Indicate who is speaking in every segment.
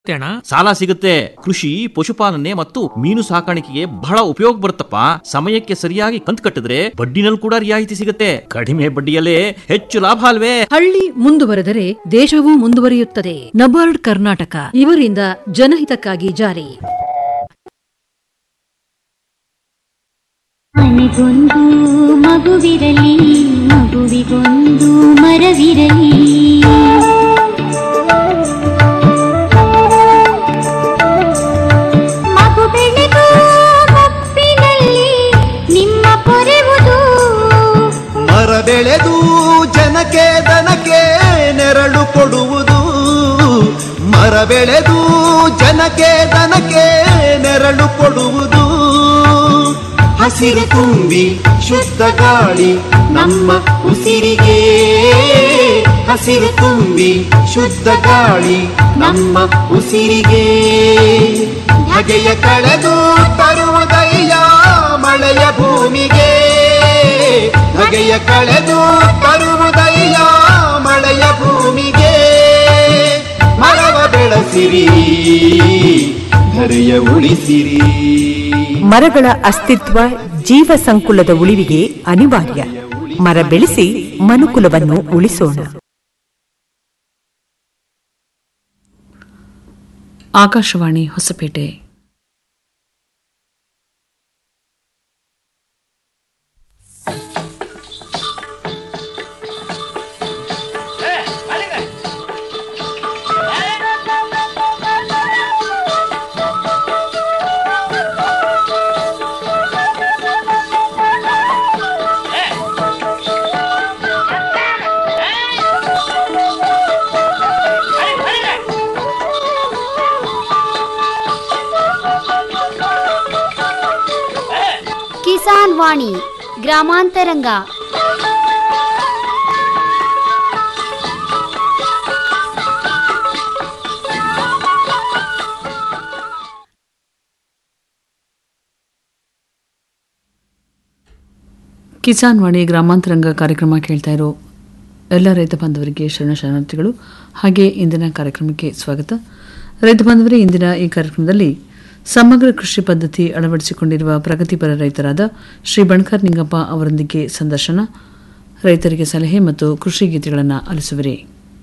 Speaker 1: ಅಣ್ಣ
Speaker 2: ಸಾಲ ಸಿಗುತ್ತೆ ಕೃಷಿ ಪಶುಪಾಲನೆ ಮತ್ತು ಮೀನು ಸಾಕಾಣಿಕೆಗೆ ಬಹಳ ಉಪಯೋಗ ಬರುತ್ತಪ್ಪ ಸಮಯಕ್ಕೆ ಸರಿಯಾಗಿ ಕಂತು ಕಟ್ಟಿದ್ರೆ ಬಡ್ಡಿನಲ್ಲಿ ಕೂಡ ರಿಯಾಯಿತಿ ಸಿಗುತ್ತೆ ಕಡಿಮೆ ಬಡ್ಡಿಯಲ್ಲೇ ಹೆಚ್ಚು ಲಾಭ ಅಲ್ವೇ
Speaker 3: ಹಳ್ಳಿ ಮುಂದುವರೆದರೆ ದೇಶವೂ ಮುಂದುವರಿಯುತ್ತದೆ ನಬಾರ್ಡ್ ಕರ್ನಾಟಕ ಇವರಿಂದ ಜನಹಿತಕ್ಕಾಗಿ ಜಾರಿ
Speaker 4: ಮನೆಗೊಂದು ಮಗುವಿರಲಿ ಮಗುವಿಗೊಂದು ಮರವಿರಲಿ ಮಗು ಬೆಳೆದು ಮುಪ್ಪಿನಲ್ಲಿ ನಿಮ್ಮ ಪೊರೆವುದು
Speaker 5: ಮರ ಬೆಳೆದು ಜನಕ್ಕೆ ದನಕ್ಕೆ ನೆರಳು ಕೊಡುವುದು ಮರ ಬೆಳೆದು ಜನಕ್ಕೆ ದನಕ್ಕೆ ನೆರಳು ಕೊಡುವುದು ಹಸಿರು ತುಂಬಿ ಶುದ್ಧ ಗಾಳಿ ನಮ್ಮ ಉಸಿರಿಗೆ ಹಸಿರು ತುಂಬಿ ಶುದ್ಧ ಗಾಳಿ ನಮ್ಮ ಉಸಿರಿಗೆ ಬಗೆಯ ಕಳೆದು ತರುವುದಯ್ಯ ಮಳೆಯ ಭೂಮಿಗೆ ಬಗೆಯ ಕಳೆದು ತರುವುದಯ್ಯ ಮಳೆಯ ಭೂಮಿಗೆ ಮರವ ಬೆಳೆಸಿರಿ ಧರೆಯ ಉಳಿಸಿರಿ
Speaker 6: ಮರಗಳ ಅಸ್ತಿತ್ವ ಜೀವ ಸಂಕುಲದ ಉಳಿವಿಗೆ ಅನಿವಾರ್ಯ ಮರ ಬೆಳೆಸಿ ಮನುಕುಲವನ್ನು ಉಳಿಸೋಣ
Speaker 7: ಆಕಾಶವಾಣಿ ಹೊಸಪೇಟೆ
Speaker 4: ಕಿಸಾನ್ ವಾಣಿ ಗ್ರಾಮಾಂತರಂಗ
Speaker 7: ಕಿಸಾನ್ ವಾಣಿ ಗ್ರಾಮಾಂತರಂಗ ಕಾರ್ಯಕ್ರಮ ಕೇಳ್ತಾ ಇರೋ ಎಲ್ಲ ರೈತ ಬಾಂಧವರಿಗೆ ಶರಣ ಶರಣಾರ್ಥಿಗಳು ಹಾಗೆ ಇಂದಿನ ಕಾರ್ಯಕ್ರಮಕ್ಕೆ ಸ್ವಾಗತ ರೈತ ಬಾಂಧವರೇ ಇಂದಿನ ಈ ಕಾರ್ಯಕ್ರಮದಲ್ಲಿ ಸಮಗ್ರ ಕೃಷಿ ಪದ್ಧತಿ ಅಳವಡಿಸಿಕೊಂಡಿರುವ ಪ್ರಗತಿಪರ ರೈತರಾದ ಶ್ರೀ ಬಣ್ಕರ್ ನಿಂಗಪ್ಪ ಅವರೊಂದಿಗೆ ಸಂದರ್ಶನ ರೈತರಿಗೆ ಸಲಹೆ ಮತ್ತು ಕೃಷಿ ಗೀತೆಗಳನ್ನು ಆಲಿಸುವಿರಿ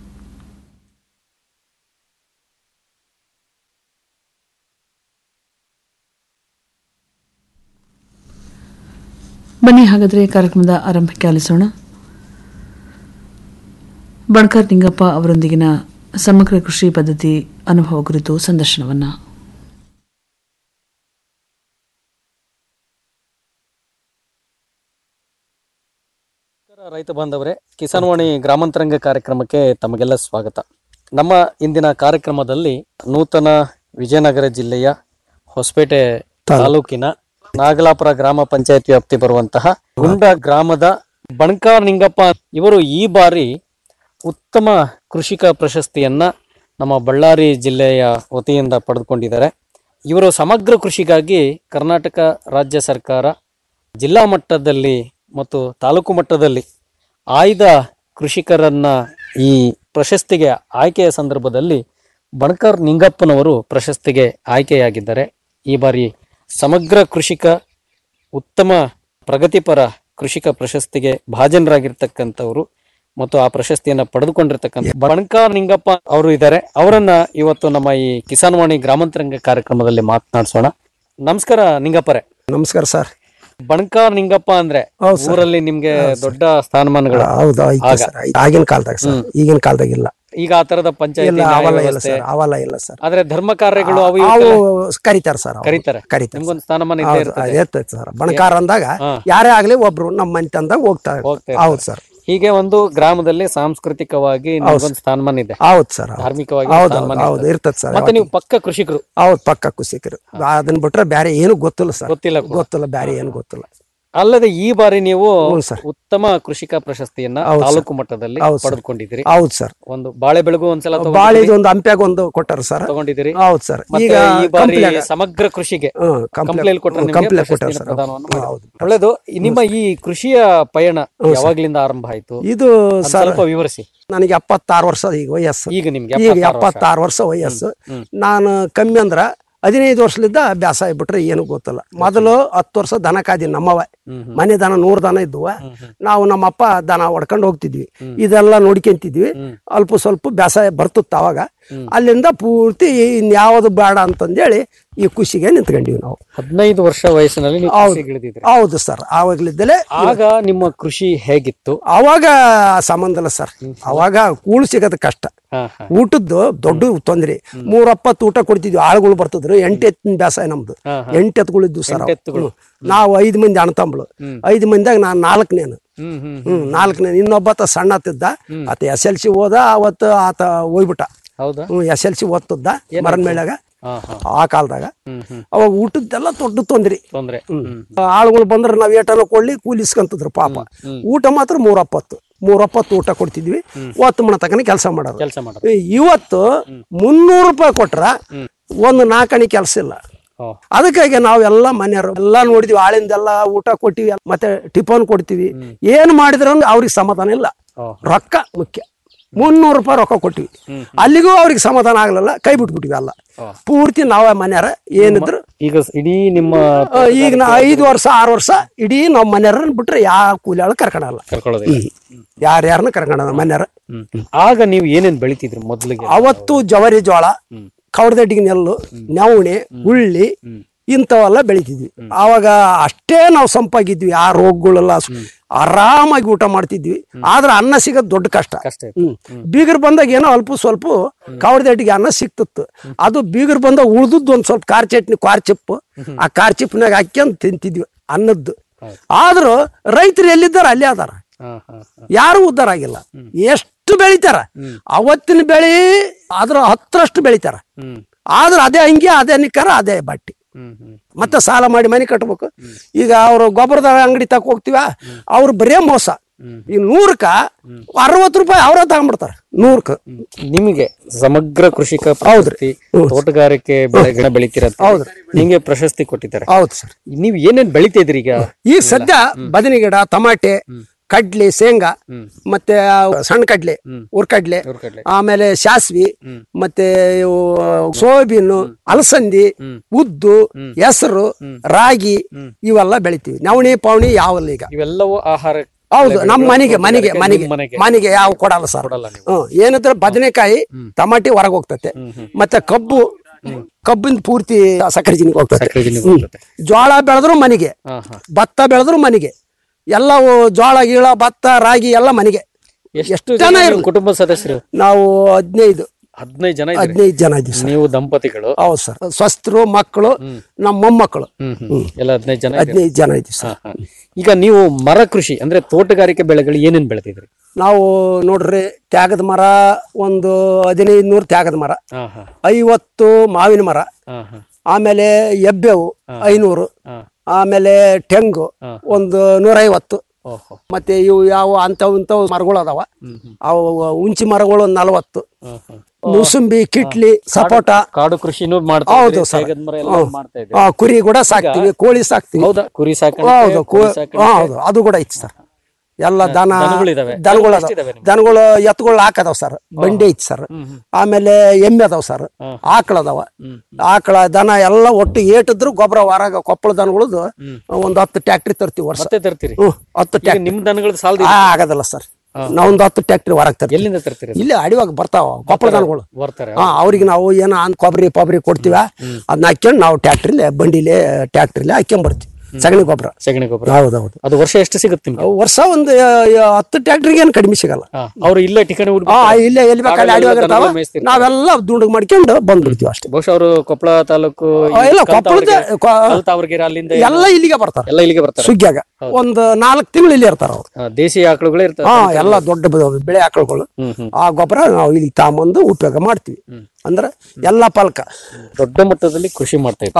Speaker 7: ಬನ್ನಿ ಹಾಗಾದರೆ ಕಾರ್ಯಕ್ರಮದ ಆರಂಭಕ್ಕೆ ಆಲಿಸೋಣ ಬಣ್ಕರ್ ನಿಂಗಪ್ಪ ಅವರೊಂದಿಗಿನ ಸಮಗ್ರ ಕೃಷಿ ಪದ್ಧತಿ ಅನುಭವ ಕುರಿತು ಸಂದರ್ಶನವನ್ನು
Speaker 8: ನಮಸ್ಕಾರ ರೈತ ಬಾಂಧವರೇ ಕಿಸಾನ್ವಾಣಿ ಗ್ರಾಮಾಂತರಂಗ ಕಾರ್ಯಕ್ರಮಕ್ಕೆ ತಮಗೆಲ್ಲ ಸ್ವಾಗತ ನಮ್ಮ ಇಂದಿನ ಕಾರ್ಯಕ್ರಮದಲ್ಲಿ ನೂತನ ವಿಜಯನಗರ ಜಿಲ್ಲೆಯ ಹೊಸಪೇಟೆ ತಾಲೂಕಿನ ನಾಗಲಾಪುರ ಗ್ರಾಮ ಪಂಚಾಯತ್ ವ್ಯಾಪ್ತಿ ಬರುವಂತಹ ಗುಂಡ ಗ್ರಾಮದ ಬಣ್ಕಾರ್ ನಿಂಗಪ್ಪ ಇವರು ಈ ಬಾರಿ ಉತ್ತಮ ಕೃಷಿಕ ಪ್ರಶಸ್ತಿಯನ್ನ ನಮ್ಮ ಬಳ್ಳಾರಿ ಜಿಲ್ಲೆಯ ವತಿಯಿಂದ ಪಡೆದುಕೊಂಡಿದ್ದಾರೆ ಇವರು ಸಮಗ್ರ ಕೃಷಿಗಾಗಿ ಕರ್ನಾಟಕ ರಾಜ್ಯ ಸರ್ಕಾರ ಜಿಲ್ಲಾ ಮಟ್ಟದಲ್ಲಿ ಮತ್ತು ತಾಲೂಕು ಮಟ್ಟದಲ್ಲಿ ಆಯ್ದ ಕೃಷಿಕರನ್ನ ಈ ಪ್ರಶಸ್ತಿಗೆ ಆಯ್ಕೆಯ ಸಂದರ್ಭದಲ್ಲಿ ಬಣಕರ್ ನಿಂಗಪ್ಪನವರು ಪ್ರಶಸ್ತಿಗೆ ಆಯ್ಕೆಯಾಗಿದ್ದಾರೆ ಈ ಬಾರಿ ಸಮಗ್ರ ಕೃಷಿಕ ಉತ್ತಮ ಪ್ರಗತಿಪರ ಕೃಷಿಕ ಪ್ರಶಸ್ತಿಗೆ ಭಾಜನರಾಗಿರ್ತಕ್ಕಂಥವ್ರು ಮತ್ತು ಆ ಪ್ರಶಸ್ತಿಯನ್ನ ಪಡೆದುಕೊಂಡಿರ್ತಕ್ಕಂಥ ಬಣಕಾರ್ ನಿಂಗಪ್ಪ ಅವರು ಇದ್ದಾರೆ ಅವರನ್ನ ಇವತ್ತು ನಮ್ಮ ಈ ಕಿಸಾನ್ ವಾಣಿ ಗ್ರಾಮಾಂತರಂಗ ಕಾರ್ಯಕ್ರಮದಲ್ಲಿ ಮಾತನಾಡಿಸೋಣ ನಮಸ್ಕಾರ ನಿಂಗಪ್ಪರೇ
Speaker 9: ನಮಸ್ಕಾರ ಸರ್
Speaker 8: ಬಣಕಾರ್ ನಿಂಗಪ್ಪ ಅಂದ್ರೆ
Speaker 9: ಹೌದು ಸರ್.
Speaker 8: ಊರಲ್ಲಿ ನಿಮ್ಗೆ ದೊಡ್ಡ ಸ್ಥಾನಮಾನಗಳು
Speaker 9: ಹೌದು ಐತೆ
Speaker 8: ಆಗ.
Speaker 9: ಸರ್ ಐತೆ. ಆಗಿನ ಕಾಲದಾಗ ಸರ್ ಈಗಿನ ಕಾಲದಾಗ ಇಲ್ಲ
Speaker 8: ಈಗ ಆ ತರದ ಪಂಚಾಯತ್
Speaker 9: ಇಲ್ಲ ಅವಲ್ಲ ಇಲ್ಲ ಸರ್ ಅವಲ್ಲ ಇಲ್ಲ ಸರ್
Speaker 8: ಆದ್ರೆ ಧರ್ಮ ಕಾರ್ಯಗಳು ಅವು
Speaker 9: ಅವು
Speaker 8: ಇವಕ್ಕೆಲ್ಲ
Speaker 9: ಕರಿತಾರ ಸರ್ ಅವ್ರು.
Speaker 8: ಕರೀತಾರೆ
Speaker 9: ಕರೀತಾರೆ
Speaker 8: ನಿಮ್ಗೊಂದು ಸ್ಥಾನಮಾನ ಇದ್ದೇ
Speaker 9: ಹೌದು,
Speaker 8: ಇರ್ತದೆ
Speaker 9: ಇರ್ತೈತೆ ಸರ್ ಬಣಕಾರ ಅಂದಾಗ
Speaker 8: ಹಾ.
Speaker 9: ಯಾರೇ ಆಗ್ಲಿ ಒಬ್ರು ನಮ್ಮ ಮನೆ ತಂದಾಗ ಹೋಗ್ತಾ
Speaker 8: ಹೋಗ್ತಾ
Speaker 9: ಇರ್ತಾರೆ. ಹೌದು ಸರ್
Speaker 8: ಹೀಗೆ ಒಂದು ಗ್ರಾಮದಲ್ಲಿ ಸಾಂಸ್ಕೃತಿಕವಾಗಿ ನಿಮ್ಗೊಂದು ಸ್ಥಾನಮಾನ ಇದೆ
Speaker 9: ಹೌದು ಸರ್ ಹೌದು.
Speaker 8: ಧಾರ್ಮಿಕವಾಗಿ
Speaker 9: ಹೌದು
Speaker 8: ಸ್ಥಾನಮಾನ
Speaker 9: ಹೌದು
Speaker 8: ಇರ್ತದೆ.
Speaker 9: ಇರ್ತದೆ ಸರ್
Speaker 8: ಮತ್ತೆ ನೀವು ಪಕ್ಕ ಕೃಷಿಕರು
Speaker 9: ಹೌದು ಪಕ್ಕ ಕುಸಿಕರು ಅದನ್ನ ಬಿಟ್ರೆ ಬೇರೆ ಏನು ಗೊತ್ತಿಲ್ಲ ಸರ್
Speaker 8: ಗೊತ್ತಿಲ್ಲ ಕೂಡ.
Speaker 9: ಗೊತ್ತಿಲ್ಲ ಬೇರೆ ಏನು ಗೊತ್ತಿಲ್ಲ
Speaker 8: ಅಲ್ಲದೆ ಈ ಬಾರಿ ನೀವು
Speaker 9: ಹ್ಞೂ ಸರ್
Speaker 8: ಉತ್ತಮ ಕೃಷಿಕ ಪ್ರಶಸ್ತಿಯನ್ನ
Speaker 9: ಹೌದು ಸರ್.
Speaker 8: ತಾಲೂಕು ಮಟ್ಟದಲ್ಲಿ
Speaker 9: ಹೌದು ಸರ್.
Speaker 8: ಪಡೆದುಕೊಂಡಿದ್ದೀರಿ
Speaker 9: ಹೌದು ಸರ್
Speaker 8: ಒಂದು ಬಾಳೆ ಬೆಳಗು ಒಂದ್ಸಲ
Speaker 9: ಬಾಳಿದು
Speaker 8: ತಗೊಂಡಿದ್ದೀರಿ,
Speaker 9: ಒಂದು ಹಂಪ್ಯಾಗ ಒಂದು ಕೊಟ್ಟಾರ ಸರ್
Speaker 8: ತಗೊಂಡಿದ್ದೀರಿ
Speaker 9: ಹೌದು ಸರ್
Speaker 8: ಮತ್ತೆ
Speaker 9: ಈಗ
Speaker 8: ಈ ಬಾರಿ
Speaker 9: ಕಂಪ್ಲ್ಯಾಗ
Speaker 8: ಸಮಗ್ರ ಕೃಷಿಗೆ
Speaker 9: ಹ್ಮ್, ಕಂಪ್ಲೇಂಟ್
Speaker 8: ಕಂಪ್ಲೇಂಟ್ ಕೊಟ್ಟರೆ ನಿಮ್ಗೆ
Speaker 9: ಕಂಪ್ಲೇಂಟ್ ಕೊಟ್ಟಾರ
Speaker 8: ಪ್ರಶಸ್ತಿನ
Speaker 9: ಸರ್
Speaker 8: ಪ್ರದಾನವನ್ನು
Speaker 9: ಹ್ಮ್,
Speaker 8: ಮಾಡಿದ್ರು.
Speaker 9: ಹೌದು
Speaker 8: ಒಳ್ಳೇದು ನಿಮ್ಮ ಈ ಕೃಷಿಯ ಪಯಣ
Speaker 9: ಹ್ಮ್ ಸರ್.
Speaker 8: ಯಾವಾಗ್ಲಿಂದ ಆರಂಭ ಆಯ್ತು
Speaker 9: ಇದು
Speaker 8: ಅದ್
Speaker 9: ಸರ್
Speaker 8: ಸ್ವಲ್ಪ ವಿವರಿಸಿ
Speaker 9: ನನಗೆ ಎಪ್ಪತ್ತಾರು ವರ್ಷ ಈಗ ವಯಸ್ಸು
Speaker 8: ಈಗ ನಿಮ್ಗೆ
Speaker 9: ಈಗ
Speaker 8: ಎಪ್ಪತ್ತಾರು ವರ್ಷ.
Speaker 9: ಎಪ್ಪತ್ತಾರು ವರ್ಷ ವಯಸ್ಸು
Speaker 8: ಹ್ಮ್.
Speaker 9: ನಾನು ಕಮ್ಮಿ ಅಂದ್ರ ಹದಿನೈದು ವರ್ಷಲಿದ್ದ ಅಭ್ಯಾಸ ಆಗ್ಬಿಟ್ರೆ ಏನು ಗೊತ್ತಿಲ್ಲ ಮೊದಲು ಹತ್ತು ವರ್ಷ ದನ ಕಾದಿ ನಮ್ಮವ
Speaker 8: ಹ್ಮ್ ಹ್ಮ್.
Speaker 9: ಮನೆ ದನ ನೂರು ದನ ಇದ್ದುವ
Speaker 8: ಹ್ಮ್ ಹ್ಮ್.
Speaker 9: ನಾವು ನಮ್ಮಪ್ಪ ದನ ಹೊಡ್ಕೊಂಡು ಹೋಗ್ತಿದ್ವಿ
Speaker 8: ಹ್ಮ್.
Speaker 9: ಇದೆಲ್ಲ ನೋಡ್ಕೊಂತಿದ್ವಿ
Speaker 8: ಹ್ಮ್.
Speaker 9: ಅಲ್ಪ ಸ್ವಲ್ಪ ಬೇಸಾಯ ಬರ್ತಿತ್ತು ಅವಾಗ
Speaker 8: ಹ್ಮ್.
Speaker 9: ಅಲ್ಲಿಂದ ಪೂರ್ತಿ ಇನ್ಯಾವುದು ಬೇಡ ಅಂತಂದೇಳಿ ಈ ಖುಷಿಗೆ ನಿಂತ್ಕೊಂಡಿವಿ ನಾವು
Speaker 8: ಹದಿನೈದು ವರ್ಷ ವಯಸ್ಸಿನಲ್ಲಿ ನೀವು
Speaker 9: ಹೌದು.
Speaker 8: ಕೃಷಿಗೆ ಇಳಿದಿದ್ರಿ
Speaker 9: ಹೌದು ಸರ್ ಆವಾಗ್ಲಿದ್ದಲೇ
Speaker 8: ಆಗ ನಿಮ್ಮ ಕೃಷಿ ಹೇಗಿತ್ತು
Speaker 9: ಅವಾಗ ಸಂಬಂಧ ಇಲ್ಲ ಸರ್ ಅವಾಗ ಕೂಳು ಸಿಗೋದು ಕಷ್ಟ
Speaker 8: ಹಾ ಹಾ
Speaker 9: ಊಟದ್ದು ದೊಡ್ಡ ತೊಂದ್ರೆ ಮೂರಪ್ಪತ್ತು ಊಟ ಕೊಡ್ತಿದ್ವಿ ಆಳುಗಳು ಬರ್ತಿದ್ರು ಎಂಟು ಎತ್ತಿನ ಬೇಸಾಯ ನಮ್ದು
Speaker 8: ಹಾ, ಹಾ.
Speaker 9: ಎಂಟು ಎತ್ತುಗಳಿದ್ವು ಸರ್ ಅವು.
Speaker 8: ಎತ್ತುಗಳು.
Speaker 9: ಹ್ಮ್. ನಾವು ಐದು ಮಂದಿ ಅಣ್ಣ ತಮ್ಮಳು
Speaker 8: ಹ್ಮ್.
Speaker 9: ಐದು ಮಂದಿಯಾಗ ನಾನು ನಾಲ್ಕನೇನು
Speaker 8: ಹ್ಮ್ ಹ್ಮ್
Speaker 9: ಹ್ಮ್ ನಾಲ್ಕನೇ ಇನ್ನೊಬ್ಬತ್ತ ಸಣ್ಣತ್ತಿದ್ದ ಆತ ಎಸ್ ಎಲ್ ಸಿ ಓದ ಅವತ್ತು ಆತ ಹೋಗ್ಬಿಟ್ಟ
Speaker 8: ಹೌದಾ
Speaker 9: ಹ್ಮ್ ಎಸ್ ಎಲ್ ಸಿ ಓದ್ತಿದ್ದ ಮರನ್ ಮೇಳಾಗ
Speaker 8: ಹಾ ಹಾ
Speaker 9: ಆ ಕಾಲದಾಗ
Speaker 8: ಹ್ಮ್ ಹ್ಮ್
Speaker 9: ಅವಾಗ ಊಟದ್ದೆಲ್ಲ ದೊಡ್ಡ ತೊಂದ್ರಿ
Speaker 8: ತೊಂದ್ರೆ
Speaker 9: ಹ್ಮ್.
Speaker 8: ಹ್ಮ್
Speaker 9: ಆಳುಗಳು ಬಂದ್ರೆ ನಾವ್ ಏಟನ ಕೊಳ್ಳಿ ಕೂಲಿಸ್ಕೊಂತಿದ್ರು ಪಾಪ
Speaker 8: ಹ್ಮ್.
Speaker 9: ಊಟ ಮಾತ್ರ ಮೂರಪ್ಪತ್ತು ಮೂರಪ್ಪತ್ತು ಊಟ ಕೊಡ್ತಿದ್ವಿ ಒತ್ತು ಮಣ ತಕನ ಕೆಲಸ ಮಾಡೋದು
Speaker 8: ಕೆಲಸ ಮಾಡೋದು
Speaker 9: ಈ- ಇವತ್ತು ಮುನ್ನೂರು ರೂಪಾಯಿ ಕೊಟ್ರ ಒಂದು ನಾಲ್ಕಣಿ ಕೆಲಸ ಇಲ್ಲ
Speaker 8: ಓ
Speaker 9: ಅದಕ್ಕಾಗಿ ನಾವೆಲ್ಲ ಮನೆಯವರು ಎಲ್ಲ ನೋಡಿದ್ವಿ ಆಳಿಂದೆಲ್ಲ ಊಟ ಕೊಟ್ಟಿವಿ ಮತ್ತೆ ಟಿಫನ್ ಕೊಡ್ತೀವಿ ಏನ್ ಮಾಡಿದ್ರು ಅಂದ್ರೆ ಅವ್ರಿಗೆ ಸಮಾಧಾನ ಇಲ್ಲ
Speaker 8: ಓ
Speaker 9: ರೊಕ್ಕ ಮುಖ್ಯ ಮುನ್ನೂರು ರೂಪಾಯಿ ರೊಕ್ಕ ಕೊಟ್ಟಿವಿ ಅಲ್ಲಿಗೂ ಅವ್ರಿಗೆ ಸಮಾಧಾನ ಆಗ್ಲಿಲ್ಲ ಕೈ ಬಿಟ್ಬಿಟ್ಟಿವಿ ಎಲ್ಲ
Speaker 8: ಓ.
Speaker 9: ಪೂರ್ತಿ ನಾವೇ ಮನೆಯವ್ರ ಏನಿದ್ರು
Speaker 8: ಈಗ ಸ- ಇಡೀ ನಿಮ್ಮ
Speaker 9: ಆ, ಈಗ ನಾ ಐದು ವರ್ಷ ಆರು ವರ್ಷ ಇಡೀ ನಾವು ಮನೆಯವ್ರನ್ನ ಬಿಟ್ರೆ ಯಾವ ಕೂಲಿ ಆಳು ಕರ್ಕೊಳಲ್ಲ
Speaker 8: ಕರ್ಕೊಳ್ಳೋದಿಲ್ಲ
Speaker 9: ಯಾರ್ಯಾರನ್ನ ಕರ್ಕೊಳಲ್ಲ ಮನೆಯವ್ರ
Speaker 8: ಹ್ಮ್. ಆಗ ನೀವು ಏನೇನ್ ಬೆಳಿತಿದ್ರಿ ಮೊದ್ಲಿಗೆ
Speaker 9: ಅವತ್ತು ಜವರಿ ಜೋಳ ಕವಡದಡ್ಡಿಗೆ ನೆಲ್ಲು ನವಣೆ ಉಳ್ಳಿ ಇಂಥವೆಲ್ಲ ಬೆಳಿತಿದ್ವಿ ಆವಾಗ ಅಷ್ಟೇ ನಾವು ಸಂಪಾಗಿದ್ವಿ ಆ ರೋಗಗಳೆಲ್ಲ ಸ್- ಆರಾಮಾಗಿ ಊಟ ಮಾಡ್ತಿದ್ವಿ ಆದ್ರೆ ಅನ್ನ ಸಿಗೋದು ದೊಡ್ಡ ಕಷ್ಟ
Speaker 8: ಕಷ್ಟ ಇತ್ತು.
Speaker 9: ಹ್ಮ್ ಬೀಗರ್ ಬಂದಾಗ ಏನೋ ಅಲ್ಪ ಸ್ವಲ್ಪ ಕವಡದಡ್ಡಿಗೆ ಅನ್ನ ಸಿಕ್ತಿತ್ತು ಅದು ಬೀಗರ್ ಬಂದಾಗ ಉಳ್ದದ್ದು ಒಂದ್ ಸ್ವಲ್ಪ ಖಾರ ಚಟ್ನಿ ಖಾರ ಚಿಪ್ಪು ಆ ಖಾರ ಚಿಪ್ನಾಗ ಹಾಕ್ಯಂಡ್ ತಿಂತಿದ್ವಿ ಅನ್ನದ್ದು ಆದ್ರೂ ರೈತರು ಎಲ್ಲಿದ್ದಾರ ಅಲ್ಲೇ ಅದಾರ
Speaker 8: ಹಾ ಹಾ ಹಾ
Speaker 9: ಯಾರು ಉದ್ಧಾರ ಆಗಿಲ್ಲ ಎಷ್ಟು ಬೆಳಿತಾರ ಅವತ್ತಿನ ಬೆಳೆ ಅದ್ರ ಹತ್ತರಷ್ಟು ಬೆಳಿತಾರ
Speaker 8: ಹ್ಮ್
Speaker 9: ಆದ್ರೆ ಅದೇ ಅಂಗಿ ಅದೇ ನಿಕ್ಕರ ಅದೇ ಬಟ್ಟಿ
Speaker 8: ಹ್ಮ್ ಹ್ಮ್
Speaker 9: ಮತ್ತೆ ಸಾಲ ಮಾಡಿ ಮನೆ ಕಟ್ಬೇಕು ಈಗ ಅವ್ರು ಗೊಬ್ಬರದ ಅಂಗಡಿ ತಕ ಹೋಗ್ತೀವ ಅವ್ರು ಬರೇ ಮೋಸ ಈ ನೂರಕ್ಕ ಅರವತ್ತು ರೂಪಾಯಿ ಅವರ ತಗೊಂಡ್ಬಿಡ್ತಾರ ನೂರಕ್ಕ
Speaker 8: ನಿಮಗೆ ಸಮಗ್ರ ಕೃಷಿಕ
Speaker 9: ಹೌದ್ರಿ.
Speaker 8: ಪ್ರಶಸ್ತಿ ತೋಟಗಾರಿಕೆ ಬೆಳೆಗಳನ್ನ ಬೆಳಿತಿರ
Speaker 9: ಹೌದ್ರಿ.
Speaker 8: ನಿಮ್ಗೆ ಪ್ರಶಸ್ತಿ ಕೊಟ್ಟಿದ್ದಾರೆ
Speaker 9: ಹೌದು ಸರ್
Speaker 8: ನೀವ್ ಏನೇನ್ ಬೆಳಿತಿದ್ರಿ ಈಗ
Speaker 9: ಈಗ ಸದ್ಯ ಬದನೆ ಗಿಡ ಟಮಾಟೆ ಕಡ್ಲಿ ಶೇಂಗಾ ಮತ್ತೆ ಸಣ್ಣ ಕಡ್ಲೆ ಉರ್ಕಡ್ಲೆ
Speaker 8: ಹುರ್ಕಡ್ಲೆ.
Speaker 9: ಆಮೇಲೆ ಸಾಸ್ವಿ ಮತ್ತೆ ಇವು ಸೋಯಾಬೀನು ಅಲಸಂದಿ ಉದ್ದು ಹೆಸರು ರಾಗಿ ಇವೆಲ್ಲ ಬೆಳಿತೀವಿ ನವಣಿ ಪವಣಿ ಯಾವಲ್ಲ ಈಗ
Speaker 8: ಇವೆಲ್ಲವೂ ಆಹಾರ
Speaker 9: ಹೌದು ನಮ್ಮ ಮನೆಗೆ ಮನೆಗೆ
Speaker 8: ತೋಟಗಾರಿಕೆ
Speaker 9: ಮನೆಗೆ
Speaker 8: ನಿಮ್ ಮನೆಗೆ.
Speaker 9: ಮನೆಗೆ ಯಾವ ಕೊಡಲ್ಲ ಸರ್
Speaker 8: ಕೊಡಲ್ಲ ನೀವು.
Speaker 9: ಹ್ಮ್ ಏನಿದ್ರೆ ಬದನೆಕಾಯಿ ಟಮಾಟಿ ಹೊರಗೆ ಹೋಗ್ತತೆ ಮತ್ತೆ ಕಬ್ಬು ಕಬ್ಬಿನ ಪೂರ್ತಿ ಸಕ್ಕರೆ ಜಿನಿಗೆ ಹೋಗ್ತತೆ
Speaker 8: ಸಕ್ಕರೆ ಜಿನ್ನಿಗೆ
Speaker 9: ಹ್ಮ್.
Speaker 8: ಹೋಗ್ತತೆ.
Speaker 9: ಜೋಳ ಬೆಳೆದ್ರು ಮನೆಗೆ
Speaker 8: ಹಾ ಹಾ
Speaker 9: ಭತ್ತ ಬೆಳೆದ್ರು ಮನೆಗೆ ಎಲ್ಲವೂ ಜೋಳ ಗೀಳ ಭತ್ತ ರಾಗಿ ಎಲ್ಲ ಮನೆಗೆ
Speaker 8: ಎಷ್ಟು
Speaker 9: ಜನ
Speaker 8: ಜನ
Speaker 9: ಇರ್ಲಿ.
Speaker 8: ಕುಟುಂಬ ಸದಸ್ಯರು
Speaker 9: ನಾವು ಹದಿನೈದು
Speaker 8: ಹದಿನೈದು ಜನ ಇದ್ರಿ
Speaker 9: ಹದಿನೈದು ಜನ ಇದ್ದೀವಿ ಸರ್
Speaker 8: ನೀವು ದಂಪತಿಗಳು
Speaker 9: ಹೌದು ಸರ್ ಸ್ವಸ್ಥರು ಮಕ್ಕಳು ನಮ್ಮ ಮೊಮ್ಮಕ್ಕಳು
Speaker 8: ಹ್ಮ್ ಹ್ಮ್ ಎಲ್ಲ ಹದಿನೈದು ಜನ ಇದ್ದೀರಿ.
Speaker 9: ಹದಿನೈದು ಜನ ಇದ್ದೀವಿ
Speaker 8: ಹಾ,
Speaker 9: ಸರ್
Speaker 8: ಹಾ. ಈಗ ನೀವು ಮರ ಕೃಷಿ ಅಂದ್ರೆ ತೋಟಗಾರಿಕೆ ಬೆಳೆಗಳು ಏನೇನ್ ಬೆಳೆತಿದ್ರಿ
Speaker 9: ನಾವು ನೋಡ್ರಿ ತ್ಯಾಗದ ಮರ ಒಂದು ಹದಿನೈದು ನೂರು ತ್ಯಾಗದ ಮರ
Speaker 8: ಹಾ ಹಾ
Speaker 9: ಐವತ್ತು ಮಾವಿನ ಮರ
Speaker 8: ಹಾ ಹಾ
Speaker 9: ಆಮೇಲೆ ಎಬ್ಬೆವು ಐನೂರು
Speaker 8: ಹಾ.
Speaker 9: ಆಮೇಲೆ ತೆಂಗು ಒಂದು ನೂರೈವತ್ತು
Speaker 8: ಓಹೋ
Speaker 9: ಮತ್ತೆ ಇವು ಯಾವ ಅಂಥವು ಇಂಥವು ಮರಗಳು ಅದಾವ ಅವು ಉಂಚಿ ಮರಗಳು ಒಂದು ನಲವತ್ತು
Speaker 8: ಹಾ, ಹಾ.
Speaker 9: ಮೂಸಂಬಿ ಕಿಟ್ಲಿ ಸಪೋಟ
Speaker 8: ಕಾಡು ಕೃಷಿನೂ ಮಾಡ್ತಾ
Speaker 9: ಹೌದು
Speaker 8: ಇದ್ರಿ,
Speaker 9: ಸರ್
Speaker 8: ತೇಗದ ಮರ ಎಲ್ಲ
Speaker 9: ಹ್ಮ್.
Speaker 8: ಮಾಡ್ತಾ ಇದ್ರಿ
Speaker 9: ಆ, ಕುರಿ ಕೂಡ ಸಾಕ್ತಿವಿ ಕೋಳಿ ಸಾಕ್ತಿವಿ
Speaker 8: ಹೌದಾ ಕುರಿ ಸಾಕಾಣಿಕೆ
Speaker 9: ಹೌದು
Speaker 8: ಕೋಳಿ
Speaker 9: ಕೋ-
Speaker 8: ಸಾಕಾಣಿಕೆ,
Speaker 9: ಹೌದು ಅದು ಕೂಡ ಐತಿ ಸರ್ ಎಲ್ಲ ದನ
Speaker 8: ದನಗಳಿದಾವೆ.
Speaker 9: ದನಗಳು
Speaker 8: ಎಷ್ಟಿದಾವೆ
Speaker 9: ಅದಾವ
Speaker 8: ನಿಮ್ಗೆ?
Speaker 9: ದನಗಳು ಎತ್ತುಗಳು ಹಾಕದವ ಸರ್ ಬಂಡಿ ಐತಿ ಸರ್ ಆಮೇಲೆ ಎಮ್ಮೆ ಅದಾವ ಸರ್ ಆಕಳ ಅದಾವ ಆಕಳ ದನ ಎಲ್ಲ ಒಟ್ಟು ಏಟಿದ್ರು ಗೊಬ್ಬರ ಹೊರಗ ಕೊಪ್ಪಳ ದನಗಳದು ಒಂದ್ ಹತ್ತು ಟ್ಯಾಕ್ಟ್ರಿ ತರ್ತೀವಿ ವರ್ಷ
Speaker 8: ಮತ್ತೆ ತರ್ತೀರಿ
Speaker 9: ಹ್ಮ್ ಹತ್ತು
Speaker 8: ಈಗ
Speaker 9: ಟ್ಯಾಕ್ಟ್ರಿ
Speaker 8: ನಿಮ್ ದನಗಳದ್ದು ಸಾಲದ
Speaker 9: ಆಗದಲ್ಲ ಸರ್ ನಾವೊಂದು ಹತ್ತು ಟ್ಯಾಕ್ಟ್ರಿ ಹೊರಗ್ ತರ್ತೀವಿ
Speaker 8: ಎಲ್ಲಿಂದ ತರ್ತೀರಿ
Speaker 9: ಇಲ್ಲಿ ಅಡಿವಾಗ ಬರ್ತಾವ ಕೊಪ್ಪಳ ದನಗಳು
Speaker 8: ಬರ್ತಾರೆ
Speaker 9: ಹಾ ಅವ್ರಿಗೆ ನಾವು ಏನೋ ಅನ್ ಕೊಬ್ಬರಿ ಪೊಬ್ಬರಿ ಕೊಡ್ತೀವ ಅದನ್ನ ಹಾಕ್ಯಂಡ್ ನಾವು ಟ್ಯಾಕ್ಟ್ರಿಲಿ ಬಂಡಿಲಿ ಟ್ಯಾಕ್ಟ್ರಿಲಿ ಹಾಕ್ಯಂಡ್ ಬರ್ತೀವಿ ಸಗಣಿ ಗೊಬ್ಬರ
Speaker 8: ಸಗಣಿ ಗೊಬ್ಬರ
Speaker 9: ಹೌದೌದು
Speaker 8: ಅದು ವರ್ಷ ಎಷ್ಟು ಸಿಗುತ್ತೆ ನಿಮ್ಗೆ
Speaker 9: ವರ್ಷ ಒಂದು ಆ, ಆ, ಹತ್ತು ಟ್ಯಾಕ್ಟ್ರಿಗೆ ಏನು ಕಡಿಮೆ ಸಿಗಲ್ಲ
Speaker 8: ಅವ್ರು ಇಲ್ಲೇ ಠಿಕಾಣಿ
Speaker 9: ಆ
Speaker 8: ಹುಡ್ಬಿಡ್ತಾರೆ.
Speaker 9: ಇಲ್ಲೇ ಎಲ್ಲಿ ಬೇಕಾದ್ರೆ
Speaker 8: ಕಾಡಲ್ಲಿ
Speaker 9: ಅಡಿವಾಗ ಇರ್ತಾವ
Speaker 8: ದನಗಳು ಮೇಯ್ಸ್ತಿರ್ತಾರೆ.
Speaker 9: ನಾವೆಲ್ಲ ದುಂಡಗ್ ಮಾಡ್ಕೊಂಡು ಬಂದ್ಬಿಡ್ತೀವಿ ಅಷ್ಟೇ
Speaker 8: ಬಹುಶಃ ಅವರು ಕೊಪ್ಪಳ ತಾಲೂಕು
Speaker 9: ಆ, ಇಲ್ಲ, ಕೊಪ್ಪಳದ ಕೊ-
Speaker 8: ತಾವರ್ಗೆರೆ ಅಲ್ಲಿಂದ
Speaker 9: ಎಲ್ಲ ಇಲ್ಲಿಗೆ ಬರ್ತಾರ
Speaker 8: ಎಲ್ಲ ಇಲ್ಲಿಗೆ ಬರ್ತಾರೆ
Speaker 9: ಸುಗ್ಗ್ಯಾಗ ಒಂದು ನಾಲ್ಕು ತಿಂಗಳು ಇಲ್ಲಿ ಇರ್ತಾರ ಅವ್ರು
Speaker 8: ಆ, ದೇಸಿ ಆಕಳುಗಳೇ ಇರ್ತವೆ
Speaker 9: ಹಾ ಎಲ್ಲ ದೊಡ್ಡ ಬ- ಬೆಳೆ ಆಕಳುಗಳು
Speaker 8: ಹ್ಮ್ ಹ್ಮ್
Speaker 9: ಆ ಗೊಬ್ಬರ ನಾವು ಇಲ್ಲಿ ತಾಂಬಂದು ಉಪಯೋಗ ಮಾಡ್ತೀವಿ ಅಂದ್ರೆ ಎಲ್ಲ ಪಾಲ್ಕ
Speaker 8: ದೊಡ್ಡ ಮಟ್ಟದಲ್ಲಿ ಕೃಷಿ ಮಾಡ್ತಾ ಇದ್ದಾರೆ
Speaker 9: ಹೌದು ಸರ್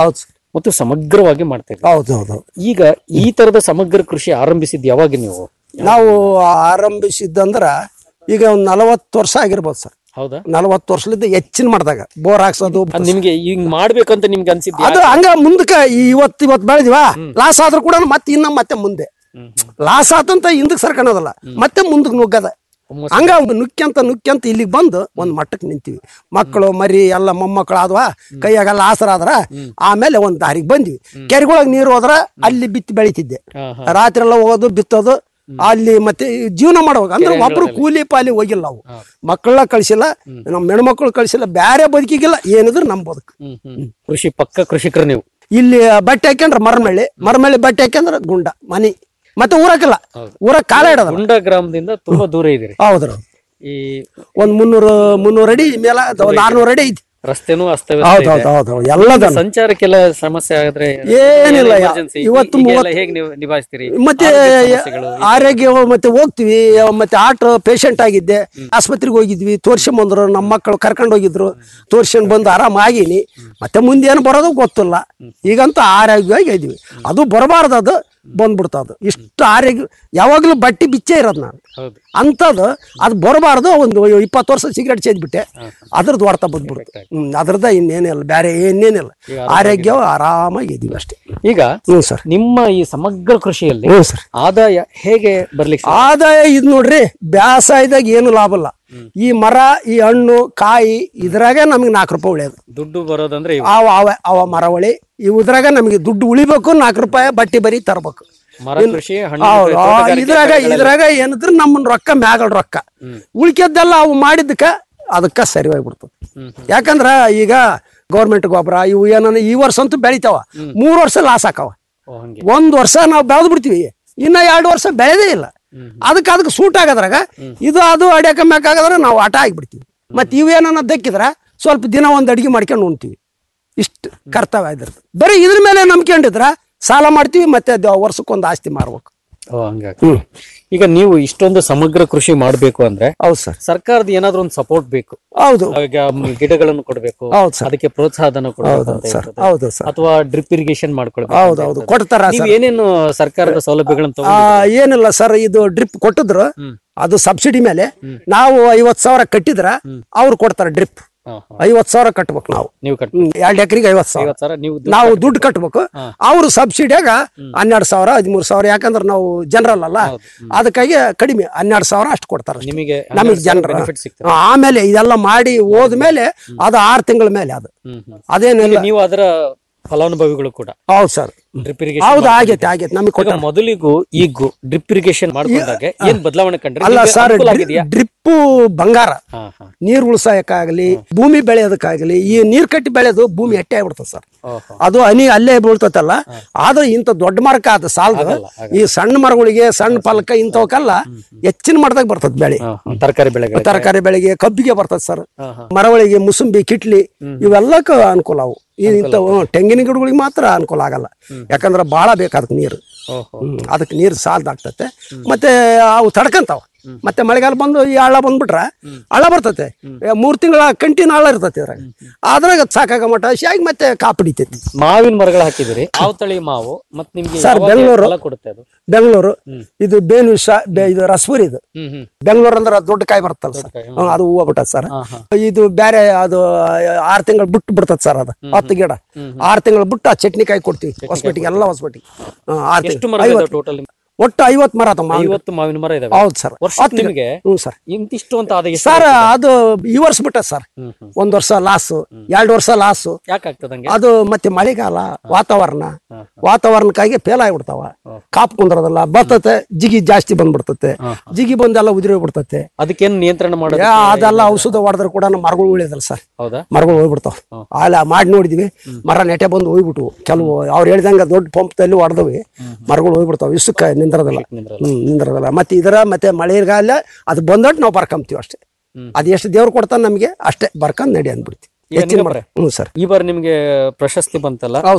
Speaker 8: ಮತ್ತು ಸಮಗ್ರವಾಗಿ ಮಾಡ್ತಾ ಇದ್ದೀರಿ
Speaker 9: ಹೌದು ಹೌದು
Speaker 8: ಈಗ ಈ ತರದ ಸಮಗ್ರ ಕೃಷಿ ಆರಂಭಿಸಿದ್ ಯಾವಾಗ ನೀವು
Speaker 9: ನಾವು ಆರಂಭಿಸಿದ್ದಂದ್ರ ಈಗ ಒಂದ್ ನಲವತ್ತು ವರ್ಷ ಆಗಿರ್ಬೋದು ಸರ್
Speaker 8: ಹೌದಾ
Speaker 9: ನಲವತ್ತು ವರ್ಷಲಿದ್ದ ಹೆಚ್ಚಿನ ಮಾಡಿದಾಗ ಬೋರ್ ಹಾಕ್ಸೋದು
Speaker 8: ಅದ್ ನಿಮ್ಗೆ ಹಿಂಗ್ ಮಾಡ್ಬೇಕಂತ ನಿಮ್ಗೆ ಅನ್ಸಿದ್ಯಾ
Speaker 9: ಅದು ಹಂಗ ಮುಂದಕ್ಕೆ ಇವತ್ತು ಇವತ್ತು ಬೆಳೆದಿವ ಲಾಸ್ ಆದ್ರೂ ಕೂಡ ಮತ್ತೆ ಇನ್ನ ಮತ್ತೆ ಮುಂದೆ ಲಾಸ್ ಆತಂತ ಹಿಂದಕ್ಕೆ ಸರ್ಕಣೋದಲ್ಲ ಮತ್ತೆ ಮುಂದಕ್ಕೆ ನುಗ್ಗದ ಹಂಗ ನುಕ್ಕ್ಯಂತ ನುಕ್ಕ್ಯಂತ ಇಲ್ಲಿಗೆ ಬಂದು ಒಂದ್ ಮಟ್ಟಕ್ಕೆ ನಿಂತೀವಿ ಮಕ್ಕಳು ಮರಿ ಎಲ್ಲ ಮೊಮ್ಮಕ್ಕಳು ಆದ್ವಾ ಕೈಯಾಗೆಲ್ಲ ಆಸರ ಆದ್ರ ಆಮೇಲೆ ಒಂದ್ ದಾರಿಗೆ ಬಂದ್ವಿ ಕೆರೆಗೊಳಗ್ ನೀರು ಹೋದ್ರ ಅಲ್ಲಿ ಬಿತ್ತಿ ಬೆಳಿತಿದ್ದೆ
Speaker 8: ಹಾ,
Speaker 9: ರಾತ್ರಿ ಎಲ್ಲ ಹೋಗೋದು ಬಿತ್ತೋದು ಅಲ್ಲಿ ಮತ್ತೆ ಜೀವನ ಮಾಡುವಾಗ ಅಂದ್ರೆ ಒಬ್ರು ಕೂಲಿ ಪಾಲಿ ಹೋಗಿಲ್ಲ ನಾವು ಮಕ್ಕಳನ್ನ ಕಳ್ಸಿಲ್ಲ ನಮ್ಮ ಹೆಣ್ಮಕ್ಳು ಕಳ್ಸಿಲ್ಲ ಬ್ಯಾರೆ ಬದುಕಿಗಿಲ್ಲ ಏನಿದ್ರು ನಮ್ ಬದುಕು
Speaker 8: ಹ್ಮ್ ಹ್ಮ್ ಕೃಷಿ ಪಕ್ಕ ಕೃಷಿಕರು ನೀವು
Speaker 9: ಇಲ್ಲಿ ಬಟ್ಟೆ ಹಾಕ್ಯಂಡ್ರೆ ಮರಮಳ್ಳಿ ಮರಮಳ್ಳಿ ಬಟ್ಟೆ ಹಾಕ್ಯಂದ್ರೆ ಗುಂಡ ಮನಿ ಮತ್ತೆ ಊರಕ್ಕಿಲ್ಲ ಊರಕ್ ಕಾಲ ಇಡೋದಲ್ಲ
Speaker 8: ಗುಂಡ ಗ್ರಾಮದಿಂದ ತುಂಬಾ ದೂರ ಇದೀರಿ
Speaker 9: ಹೌದ್ರ
Speaker 8: ಈ
Speaker 9: ಒಂದ್ ಮುನ್ನೂರು ಮುನ್ನೂರು ಅಡಿ ಮೇಲೆ ಒಂದ್ ಆರ್ನೂರು ಅಡಿ ಐತಿ
Speaker 8: ರಸ್ತೆನೂ
Speaker 9: ಹೌದು
Speaker 8: ಅಸ್ತವ್ಯಸ್ತ
Speaker 9: ಹೌದು
Speaker 8: ಇದೆ.
Speaker 9: ಹೌದು ಎಲ್ಲದ
Speaker 8: ಸಂಚಾರಕ್ಕೆಲ್ಲ ಸಮಸ್ಯೆ ಆದ್ರೆ
Speaker 9: ಏನಿಲ್ಲ, ಯಾ-
Speaker 8: emergency,
Speaker 9: ಇವತ್ತು
Speaker 8: ಹೀಗೆಲ್ಲ
Speaker 9: ಮೂವತ್ತು-
Speaker 8: ಹೇಗ್ ನೀವು ನಿಭಾಯಿಸ್ತೀರಿ
Speaker 9: ಮತ್ತೆ
Speaker 8: ಆರೋಗ್ಯ ಸಮಸ್ಯೆಗಳು,
Speaker 9: ಆರೋಗ್ಯ ಮತ್ತೆ ಹೋಗ್ತಿವಿ ಮತ್ತೆ ಆಟೋ ಪೇಷಂಟ್ ಆಗಿದ್ದೆ ಆಸ್ಪತ್ರೆಗೆ ಹೋಗಿದ್ವಿ ತೋರ್ಸ್ಕೊಂಬಂದ್ರು ನಮ್ಮ ಮಕ್ಕಳು ಕರ್ಕೊಂಡು ಹೋಗಿದ್ರು ತೋರ್ಸ್ಕೊಂಡ್ ಬಂದು ಆರಾಮಾಗಿನಿ ಮತ್ತೆ ಮುಂದೆ ಏನು ಬರೋದು ಗೊತ್ತಿಲ್ಲ ಈಗಂತೂ ಆರೋಗ್ಯವಾಗಿ ಇದ್ವಿ ಅದು ಬರಬಾರ್ದು ಅದು ಬಂದ್ಬಿಡ್ತದು ಇಷ್ಟು ಆರೋಗ್ಯ ಯಾವಾಗ್ಲೂ ಬಟ್ಟಿ ಬಿಚ್ಚೇ ಇರೋದು ನಾನು
Speaker 8: ಹೌದು
Speaker 9: ಅಂಥದ್ದು ಅದು ಬರಬಾರ್ದು ಒಂದು ಇಪ್ಪತ್ತು ವರ್ಷ ಸಿಗರೇಟ್ ಸೇದ್ಬಿಟ್ಟೆ ಅದ್ರದ್ದು ಹೊರ್ತ ಬಂದ್ಬಿಡ್ತು ಹ್ಮ್ ಅದ್ರದ ಇನ್ನೇನಿಲ್ಲ ಬೇರೆ ಏನೇನಿಲ್ಲ ಆರೋಗ್ಯ ಆರಾಮಾಗಿ ಇದೀವಿ ಅಷ್ಟೇ
Speaker 8: ಈಗ
Speaker 9: ಹ್ಞೂ ಸರ್
Speaker 8: ನಿಮ್ಮ ಈ ಸಮಗ್ರ ಕೃಷಿಯಲ್ಲಿ
Speaker 9: ಹ್ಞೂ ಸರ್
Speaker 8: ಆದಾಯ ಹೇಗೆ ಬರ್ಲಿಕ್ಕೆ ಸಾಧ್ಯ?
Speaker 9: ಆದಾಯ ಇದು ನೋಡ್ರಿ ಬ್ಯಾಸಾಯದಾಗ ಏನು ಲಾಭ ಇಲ್ಲ ಈ ಮರ ಈ ಹಣ್ಣು ಕಾಯಿ ಇದ್ರಾಗೆ ನಮಗೆ ನಾಲ್ಕು ರೂಪಾಯಿ ಉಳಿಯೋದು
Speaker 8: ದುಡ್ಡು ಬರೋದಂದ್ರೆ ಇವು.
Speaker 9: ಅವ ಅವ ಅವ ಮರವಳಿ ಇದ್ರಾಗ ನಮಗೆ ದುಡ್ಡು ಉಳಿಬೇಕು ನಾಲ್ಕು ರೂಪಾಯಿ ಬಟ್ಟಿ ಬರಿ ತರಬೇಕು
Speaker 8: ಮರ ಕೃಷಿ ಹಣ್ಣು
Speaker 9: ಹೌದು ಆ,
Speaker 8: ತೋಟಗಾರಿಕೆ
Speaker 9: ಇದ್ರಾಗ
Speaker 8: ಬೆಳೆಗಳೆಲ್ಲ.
Speaker 9: ಇದ್ರಾಗ ಏನಿದ್ರು ನಮ್ಮನ್ ರೊಕ್ಕ ಮ್ಯಾಗಳ ರೊಕ್ಕ ಉಳ್ಕೆದ್ದೆಲ್ಲ ಅವು ಮಾಡಿದ್ದಕ್ಕ ಅದಕ್ಕ ಸರಿ ಹೋಗ್ಬಿಡ್ತದೆ ಯಾಕಂದ್ರ ಈಗ ಗೌರ್ಮೆಂಟ್ ಗೊಬ್ಬರ ಇವು ಏನನ್ನ ಈ ವರ್ಷ ಅಂತೂ ಬೆಳಿತಾವ ಮೂರ್ ವರ್ಷ ಲಾಸ್ ಆಕಾವ
Speaker 8: ಓ, ಹಂಗೆ
Speaker 9: ಒಂದ್ ವರ್ಷ ನಾವು ಬೆಳೆದ್ ಬಿಡ್ತೀವಿ ಇನ್ನ ಎರಡು ವರ್ಷ ಬೆಳೆದೇ ಇಲ್ಲ ಅದಕ್ಕೆ ಅದಕ್ಕೆ ಸೂಟ್ ಆಗೋದ್ರಾಗ ಇದು ಅದು ಅಡಿಯಕ ಮ್ಯಾಕಾಗದ್ರ ನಾವು ಆಟ ಆಗಿಬಿಡ್ತೀವಿ ಮತ್ತೆ ಇವೇನ ದಕ್ಕಿದ್ರ ಸ್ವಲ್ಪ ದಿನ ಒಂದ್ ಅಡಿಗೆ ಮಾಡ್ಕೊಂಡು ಉಣ್ತೀವಿ ಇಷ್ಟು ಕರ್ತವ್ಯ ಇದ್ರದ್ದು ಬರೀ ಇದ್ರ ಮೇಲೆ ನಂಬ್ಕೊಂಡಿದ್ರ ಸಾಲ ಮಾಡ್ತೀವಿ ಮತ್ತೆ ಅದು ವರ್ಷಕ್ಕೊಂದು ಆಸ್ತಿ ಮಾರ್ಬೇಕು
Speaker 8: ಓ ಹಂಗಾಗಿ ಈಗ ನೀವು ಇಷ್ಟೊಂದು ಸಮಗ್ರ ಕೃಷಿ ಮಾಡ್ಬೇಕು ಅಂದ್ರೆ
Speaker 9: ಹೌದು ಸರ್
Speaker 8: ಸರ್ಕಾರದ ಏನಾದ್ರೂ ಒಂದು ಸಪೋರ್ಟ್ ಬೇಕು
Speaker 9: ಹೌದು
Speaker 8: ಈಗ ಗಿಡಗಳನ್ನು ಕೊಡ್ಬೇಕು
Speaker 9: ಹೌದು ಸರ್.
Speaker 8: ಅದಕ್ಕೆ ಪ್ರೋತ್ಸಾಹನ ಕೊಡ್ಬೇಕು
Speaker 9: ಹೌದು
Speaker 8: ಅಂತ
Speaker 9: ಸರ್
Speaker 8: ಇರ್ತದೆ.
Speaker 9: ಹೌದು ಸರ್
Speaker 8: ಅಥವಾ ಡ್ರಿಪ್ ಇರಿಗೇಷನ್ ಮಾಡ್ಕೊಳ್ಬೇಕು
Speaker 9: ಹೌದು
Speaker 8: ಅಂತ
Speaker 9: ಹೌದು
Speaker 8: ಇರ್ತದೆ.
Speaker 9: ಕೊಡ್ತಾರ
Speaker 8: ನೀವು
Speaker 9: ಸರ್
Speaker 8: ಏನೇನು ಸರ್ಕಾರದ ಸೌಲಭ್ಯಗಳನ್ನು
Speaker 9: ಆ,
Speaker 8: ತಗೊಂಡು
Speaker 9: ಏನಿಲ್ಲ ಸರ್ ಇದು ಡ್ರಿಪ್ ಕೊಟ್ಟಿದ್ರು ಅದು ಸಬ್ಸಿಡಿ ಮೇಲೆ ನಾವು ಐವತ್ ಸಾವಿರ ಕಟ್ಟಿದ್ರ ಅವ್ರು ಕೊಡ್ತಾರೆ ಡ್ರಿಪ್ ಐವತ್ ಸಾವಿರ ಕಟ್ಬೇಕು ನಾವು
Speaker 8: ನೀವು ಕಟ್
Speaker 9: ಎರಡು ಎಕರೆಗೆ ಐವತ್ ಸಾವಿರ
Speaker 8: ಐವತ್ತು ಸಾವಿರ ನೀವು ದುಡ್ಡು
Speaker 9: ನಾವು ದುಡ್ಡು ಕಟ್ಬೇಕು ಅವರು ಸಬ್ಸಿಡಿಯಾಗ ಹನ್ನೆರಡು ಸಾವಿರ ಹದಿಮೂರು ಸಾವಿರ ಯಾಕಂದ್ರೆ ನಾವು ಜನರಲ್ ಅಲ್ಲ ಅದಕ್ಕಾಗಿ ಕಡಿಮೆ ಹನ್ನೆರಡು ಸಾವಿರ ಅಷ್ಟು ಕೊಡ್ತಾರೆ ಅಷ್ಟೇ.
Speaker 8: ನಿಮಗೆ
Speaker 9: ನಮಗೆ ಜನರ
Speaker 8: ಬೆನಿಫಿಟ್ ಸಿಗ್ತದೆ
Speaker 9: ಆಮೇಲೆ ಇದೆಲ್ಲ ಮಾಡಿ ಹೋದ್ಮೇಲೆ ಅದು ಆರು ತಿಂಗಳ ಮೇಲೆ ಅದು
Speaker 8: ಹ್ಮ್, ಹ್ಮ್.
Speaker 9: ಅದೇನಿಲ್ಲ
Speaker 8: ಈಗ ನೀವು ಅದರ ಫಲಾನುಭವಿಗಳು ಕೂಡ
Speaker 9: ಹೌದು ಸರ್
Speaker 8: ಡ್ರಿಪ್ ಇರಿಗೇಷನ್
Speaker 9: ಹೌದು ಆಗೈತೆ ಆಗೈತೆ ನಮಗೆ
Speaker 8: ಈಗ
Speaker 9: ಕೊಟ್ಟ
Speaker 8: ಮೊದಲಿಗೂ ಈಗೂ ಡ್ರಿಪ್ ಇರಿಗೇಷನ್ ಮಾಡ್ಕೊಂಡಾಗ ಏನ್ ಬದಲಾವಣೆ ಕಂಡ್ರೆ
Speaker 9: ಅಲ್ಲ
Speaker 8: ನಿಮ್ಗೆ
Speaker 9: ಸರ್
Speaker 8: ಅನುಕೂಲ ಆಗಿದೆಯಾ
Speaker 9: ಡ್ರಿಪ್ಪು ಬಂಗಾರ
Speaker 8: ಹಾ ಹಾ
Speaker 9: ನೀರ್ ಉಳ್ಸಾಯಕ್ಕಾಗಲಿ ಭೂಮಿ ಬೆಳೆಯೋದಕ್ಕಾಗಲಿ ಈ ನೀರ್ ಕಟ್ಟಿ ಬೆಳೆಯೋದು ಭೂಮಿ ಎಟ್ಟೆ ಆಗ್ಬಿಡ್ತದೆ ಸರ್
Speaker 8: ಓಹೋ.
Speaker 9: ಅದು ಹನಿ ಅಲ್ಲೇ ಬೀಳ್ತತಲ್ಲ ಆದ್ರೆ ಇಂಥ ದೊಡ್ಡ ಮರಕ್ಕ ಅದು ಸಾಲದು ಈ ಸಣ್ಣ ಮರಗಳಿಗೆ ಸಣ್ಣ ಫಲಕ ಇಂಥವಕ್ಕೆಲ್ಲ ಹೆಚ್ಚಿನ ಮರದಾಗ ಬರ್ತದೆ ಬೆಳೆ
Speaker 8: ಹಾ, ಹಾ. ತರಕಾರಿ ಬೆಳೆಗಳು
Speaker 9: ತರಕಾರಿ ಬೆಳೆಗೆ ಕಬ್ಬಿಗೆ ಬರ್ತದೆ ಸರ್
Speaker 8: ಹಾ, ಹಾ.
Speaker 9: ಮರವಳಿಗೆ ಮುಸುಂಬಿ ಕಿಟ್ಲಿ ಇವೆಲ್ಲಕ್ಕೂ ಅನುಕೂಲ ಅವು ಈ ಇಂಥವು ತೆಂಗಿನ ಗಿಡಗಳಿಗೆ ಮಾತ್ರ ಅನುಕೂಲ ಆಗಲ್ಲ ಯಾಕಂದ್ರೆ ಭಾಳ ಬೇಕು ಅದಕ್ಕೆ ನೀರು
Speaker 8: ಓಹೋ
Speaker 9: ಹ್ಮ್, ಅದಕ್ಕೆ ನೀರು ಸಾಲ್ದಾಗ್ತತೆ ಮತ್ತೆ ಅವು ತಡ್ಕಂತಾವ ಮತ್ತೆ ಮಳೆಗಾಲ ಬಂದು ಈ ಹಳ್ಳ ಬಂದ್ಬಿಟ್ರ ಹಳ್ಳ ಬರ್ತತೆ ಏ, ಮೂರ್ ತಿಂಗಳ ಕಂಟಿನ್ಯೂ ಹಳ್ಳ ಇರ್ತೈತಿ ಅದ್ರಾಗ ಅದ್ರಾಗ ಸಾಕಾಗ ಮಟ್ಟ ಹಸಿಯಾಗಿ ಮತ್ತೆ ಕಾಪಿಡಿತೈತಿ
Speaker 8: ಮಾವಿನ ಮರಗಳು ಹಾಕಿದಿರಿ ಯಾವ ತಳಿ ಮಾವು ಮತ್ ನಿಮ್ಗೆ
Speaker 9: ಸರ್,
Speaker 8: ಯಾವಾಗ
Speaker 9: ಬೆಂಗಳೂರು.
Speaker 8: ಫಲ ಕೊಡುತ್ತೆ ಅದು
Speaker 9: ಬೆಂಗಳೂರು ಇದು ಬೇನು ವಿಷ ಬೆ- ಇದು ರಸಪುರಿ ಇದು
Speaker 8: ಹ್ಮ್ ಹ್ಮ್
Speaker 9: ಬೆಂಗಳೂರು ಅಂದ್ರೆ ಅದು ದೊಡ್ಡ ಕಾಯಿ ಬರುತ್ತಲ್ಲ ಸರ್
Speaker 8: ಕಾಯಿ,
Speaker 9: ಹ್ಮ್, ಅದು ಹೂವು ಬಿಟ್ಟದ ಸರ್
Speaker 8: ಹಾ, ಹಾ.
Speaker 9: ಇದು ಬೇರೆ ಅದು ಆರು ತಿಂಗಳು ಬಿಟ್ಟು ಬಿಡ್ತದ ಸರ್ ಅದು ಹತ್ತು ಗಿಡ ಆರು ತಿಂಗಳು ಬಿಟ್ಟು ಆ ಚಟ್ನಿ ಕಾಯಿ ಕೊಡ್ತೀವಿ ಹೊಸಪಟ್ಟಿಗೆ ಎಲ್ಲ ಹೊಸಪಟ್ಟಿಗೆ ಆರು
Speaker 8: ಎಷ್ಟು
Speaker 9: ತಿಂಗಳು
Speaker 8: ಮರ
Speaker 9: ಐವತ್ತು
Speaker 8: ಟೋಟಲ್
Speaker 9: ಒಟ್ಟು ಐವತ್ತು ಮರ ಆತ ಮಾವಿನ
Speaker 8: ಐವತ್ತು ಮಾವಿನ ಮರ ಇದಾವೆ
Speaker 9: ಹೌದು ಸರ್
Speaker 8: ವರ್ಷಕ್ಕೆ
Speaker 9: ಹತ್ತು ಗಿಡ.
Speaker 8: ನಿಮಗೆ
Speaker 9: ಹ್ಞೂ ಸರ್
Speaker 8: ಇಂತಿಷ್ಟು ಅಂತ ಆದ ಎಷ್ಟು
Speaker 9: ಸರ್
Speaker 8: ಬರ್ತದೆ?
Speaker 9: ಅದು ಈ ವರ್ಷ ಬಿಟ್ಟ ಸರ್
Speaker 8: ಹ್ಮ್ ಹ್ಮ್
Speaker 9: ಒಂದ್ ವರ್ಷ ಲಾಸು ಎರಡು ವರ್ಷ ಲಾಸು
Speaker 8: ಯಾಕೆ ಆಗ್ತದಂಗೆ
Speaker 9: ಅದು ಮತ್ತೆ ಮಳೆಗಾಲ ವಾತಾವರಣ ವಾತಾವರಣಕ್ಕಾಗಿ ಫೇಲ್ ಆಗಿಬಿಡ್ತಾವ ಕಾಪ್ ಕುಂದ್ರದಲ್ಲ ಬರ್ತತೆ ಜಿಗಿ ಜಾಸ್ತಿ ಬಂದ್ಬಿಡ್ತತೆ ಜಿಗಿ ಬಂದೆಲ್ಲ ಉದುರಿ ಹೋಗ್ಬಿಡ್ತತೆ
Speaker 8: ಅದಕ್ಕೇನು ನಿಯಂತ್ರಣ ಮಾಡೋದು
Speaker 9: ಯಾ, ಅದೆಲ್ಲ ಔಷಧ ಹೊಡೆದ್ರೆ ಕೂಡ ನಮ್ಮ ಮರಗಳು ಉಳಿಯೋದಲ್ಲ ಸರ್
Speaker 8: ಹೌದಾ
Speaker 9: ಮರಗಳು ಹೋಗ್ಬಿಡ್ತಾವ ಅಲ್ಲ ಮಾಡಿ ನೋಡಿದ್ವಿ ಮರ ನೆಟೆ ಬಂದು ಹೋಗ್ಬಿಟ್ಟು ಕೆಲವು ಅವ್ರು ಹೇಳ್ದಂಗ ದೊಡ್ಡ ಪಂಪ್ದಲ್ಲಿ ಹೊಡೆದವಿ ಮರಗಳು ಹೋಗ್ಬಿಡ್ತಾವ ಇಸುಕ್ಕ ನಿಂದ್ರದಲ್ಲ ಹ್ಮ್ ನಿಂದ್ರದಲ್ಲ ಮತ್ತೆ ಇದರ ಮತ್ತೆ ಮಳೆಗಾಲ ಅದು ಬಂದಟ್ಟು ನಾವು ಬರ್ಕೊಂತೀವಿ ಅಷ್ಟೇ ಅದು ಎಷ್ಟು ದೇವ್ರು ಕೊಡ್ತಾನೆ ನಮಗೆ ಅಷ್ಟೇ ಬರ್ಕೊಂಡ್ ನಡಿ ಅಂದ್ಬಿಡ್ತೀವಿ
Speaker 8: ಈಗ
Speaker 9: ಹೆಚ್ಚಿನ ಮರ
Speaker 8: ನಿಂಗಪ್ರೆ,
Speaker 9: ಹ್ಞೂ ಸರ್
Speaker 8: ಈ ಬಾರಿ ನಿಮ್ಗೆ ಪ್ರಶಸ್ತಿ ಬಂತಲ್ಲ
Speaker 9: ಹೌದು ಸರ್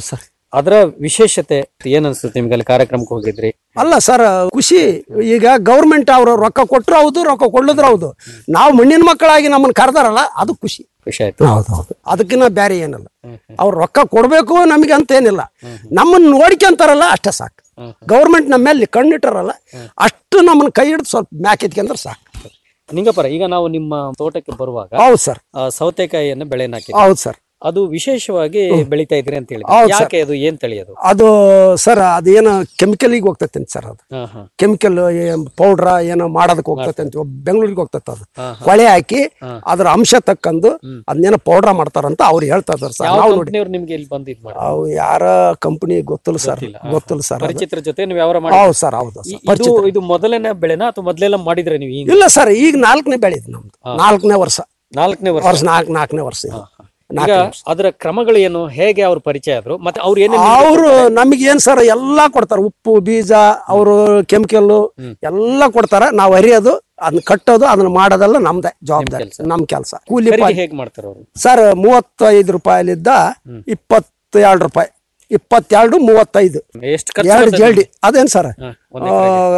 Speaker 8: ಅದರ ವಿಶೇಷತೆ ಏನ್ ಅನ್ಸುತ್ತೆ ನಿಮ್ಗೆ ಅಲ್ಲಿ ಕಾರ್ಯಕ್ರಮಕ್ಕೆ ಹೋಗಿದ್ರಿ
Speaker 9: ಅಲ್ಲ ಸರ್ ಖುಷಿ ಈಗ ಗೌರ್ಮೆಂಟ್ ಅವರು ರೊಕ್ಕ ಕೊಟ್ಟರು ಹೌದು ರೊಕ್ಕ ಕೊಡ್ಲಿದ್ರು ಹೌದು ನಾವು ಮಣ್ಣಿನ ಮಕ್ಕಳಾಗಿ ನಮ್ಮನ್ನ ಕರೆದಾರಲ್ಲ ಅದು ಖುಷಿ
Speaker 8: ಖುಷಿ ಆಯ್ತು
Speaker 9: ಹೌದು ಹೌದು ಅದಕ್ಕಿಂತ ಬೇರೆ ಏನಿಲ್ಲ ಅವ್ರು ರೊಕ್ಕ ಕೊಡ್ಬೇಕು ನಮಗೆ ಅಂತ ಏನಿಲ್ಲ ನಮ್ಮನ್ನ ನೋಡ್ಕೊಂತಾರಲ್ಲ ಅಷ್ಟೇ ಸಾಕು ಗೌರ್ಮೆಂಟ್ ನಮ್ಮ ಮೇಲೆ ಕಣ್ಣಿಟ್ಟಾರಲ್ಲ ಅಷ್ಟು ನಮ್ಮನ್ನ ಕೈ ಹಿಡಿದು ಸ್ವಲ್ಪ ಮ್ಯಾಕ್ ಎತ್ಕೊಂಡ್ರೆ ಸಾಕು
Speaker 8: ನಿಂಗಪ್ಪರ ಈಗ ನಾವು ನಿಮ್ಮ ತೋಟಕ್ಕೆ ಬರುವಾಗ
Speaker 9: ಹೌದು ಸರ್
Speaker 8: ಆ, ಸೌತೆಕಾಯಿಯನ್ನು ಬೆಳೆನ ಹಾಕಿ
Speaker 9: ಹೌದು ಸರ್
Speaker 8: ಅದು ವಿಶೇಷವಾಗಿ ಬೆಳಿತಾ ಇದ್ರಿ ಅಂತ ಹೇಳಿ
Speaker 9: ಹೌದು
Speaker 8: ಯಾಕೆ ಅದು ಏನ್ ತಳಿ ಅದು
Speaker 9: ಅದು ಸರ್ ಅದೇನು ಕೆಮಿಕಲಿಗೆ ಹೋಗ್ತೈತೆ ಸರ್ ಅದು
Speaker 8: ಹಾ ಹಾ
Speaker 9: ಕೆಮಿಕಲ್ ಪೌಡ್ರ ಏನೋ ಮಾಡೋದಕ್ಕೆ ಹೋಗ್ತೈತೆ ಅಂತ ಬೆಂಗಳೂರಿಗೆ ಹೋಗ್ತೈತೆ ಅದು
Speaker 8: ಹಾ,
Speaker 9: ಕೊಳೆ ಹಾಕಿ ಅದ್ರ ಅಂಶ ತಕ್ಕಂದು ಅದನ್ನೇನೋ ಪೌಡ್ರ ಮಾಡ್ತಾರಂತ ಅವ್ರು ಹೇಳ್ತಾ ಇದಾರೆ ಸರ್
Speaker 8: ಯಾವ
Speaker 9: ನಾವು ನೋಡಿ
Speaker 8: ಕಂಪ್ನಿಯವ್ರು ನಿಮ್ಗೆ ಇಲ್ಲಿ ಬಂದು ಇದ್ ಮಾಡಿ
Speaker 9: ಅವು ಯಾರ ಕಂಪನಿ ಗೊತ್ತಿಲ್ಲ ಸರ್ ಗೊತ್ತಿಲ್ಲ ಸರ್ ಅದು.
Speaker 8: ಪರಿಚಿತರ ಜೊತೆ ನೀವು ಯಾವ ಮಾಡಿ
Speaker 9: ಹೌದು ಸರ್ ಹೌದು
Speaker 8: ಈ-
Speaker 9: ಸರ್
Speaker 8: ಇದು
Speaker 9: ಪರಿಚಿತ
Speaker 8: ಇದು ಮೊದಲನೇ ಬೆಳೆನಾ ಅಥವಾ ಮೊದಲೆಲ್ಲ ಮಾಡಿದ್ರೆ ನೀವು ಈಗ
Speaker 9: ಇಲ್ಲ ಸರ್ ಈಗ ನಾಲ್ಕನೇ ಬೆಳೆ ಇದು ನಮ್ದು ನಾಲ್ಕನೇ ವರ್ಷ
Speaker 8: ನಾಲ್ಕನೇ ವರ್ಷ
Speaker 9: ವರ್ಷ ನಾಲ್ಕು ನಾಲ್ಕನೇ ವರ್ಷ ಇದು.
Speaker 8: ಈಗ
Speaker 9: ನಾಲ್ಕನೇ ವರ್ಷ
Speaker 8: ಅದರ ಕ್ರಮಗಳು ಏನು ಹೇಗೆ ಅವ್ರ ಪರಿಚಯ ಆದ್ರು ಮತ್ತೆ ಅವ್ರು ಏನೇನು
Speaker 9: ಅವರು ನಮಗೆ ಏನ್ ಸರ್ ಎಲ್ಲಾ ಕೊಡ್ತಾರೆ ಉಪ್ಪು ಬೀಜ ಅವರು ಕೆಮಿಕಲ್ ಎಲ್ಲಾ ಕೊಡ್ತಾರ ನಾವು ಅರಿಯೋದು ಅದನ್ನ ಕಟ್ಟೋದು ಅದನ್ನ ಮಾಡೋದೆಲ್ಲ ನಮ್ದೇ ಜವಾಬ್ದಾರಿ
Speaker 8: ಕೆಲ್ಸ.
Speaker 9: ನಮ್ ಕೆಲಸ ಕೂಲಿ
Speaker 8: ಖರೀದಿ
Speaker 9: ಪಾಲಿ
Speaker 8: ಹೇಗೆ ಮಾಡ್ತಾರೆ ಅವರು
Speaker 9: ಸರ್ ಮೂವತ್ತೈದು ರೂಪಾಯಿಲಿದ್ದ ಇಪ್ಪತ್ತೆರಡು ರೂಪಾಯಿ ಇಪ್ಪತ್ತೆರಡು ಮೂವತ್ತೈದು
Speaker 8: ಎಷ್ಟು ಖರ್ಚು
Speaker 9: ಎರಡು
Speaker 8: ಬರ್ತದೆ
Speaker 9: ಜಲ್ಡಿ ಅದೇನ್ ಸರ್
Speaker 8: ಹಾ, ಒಂದ್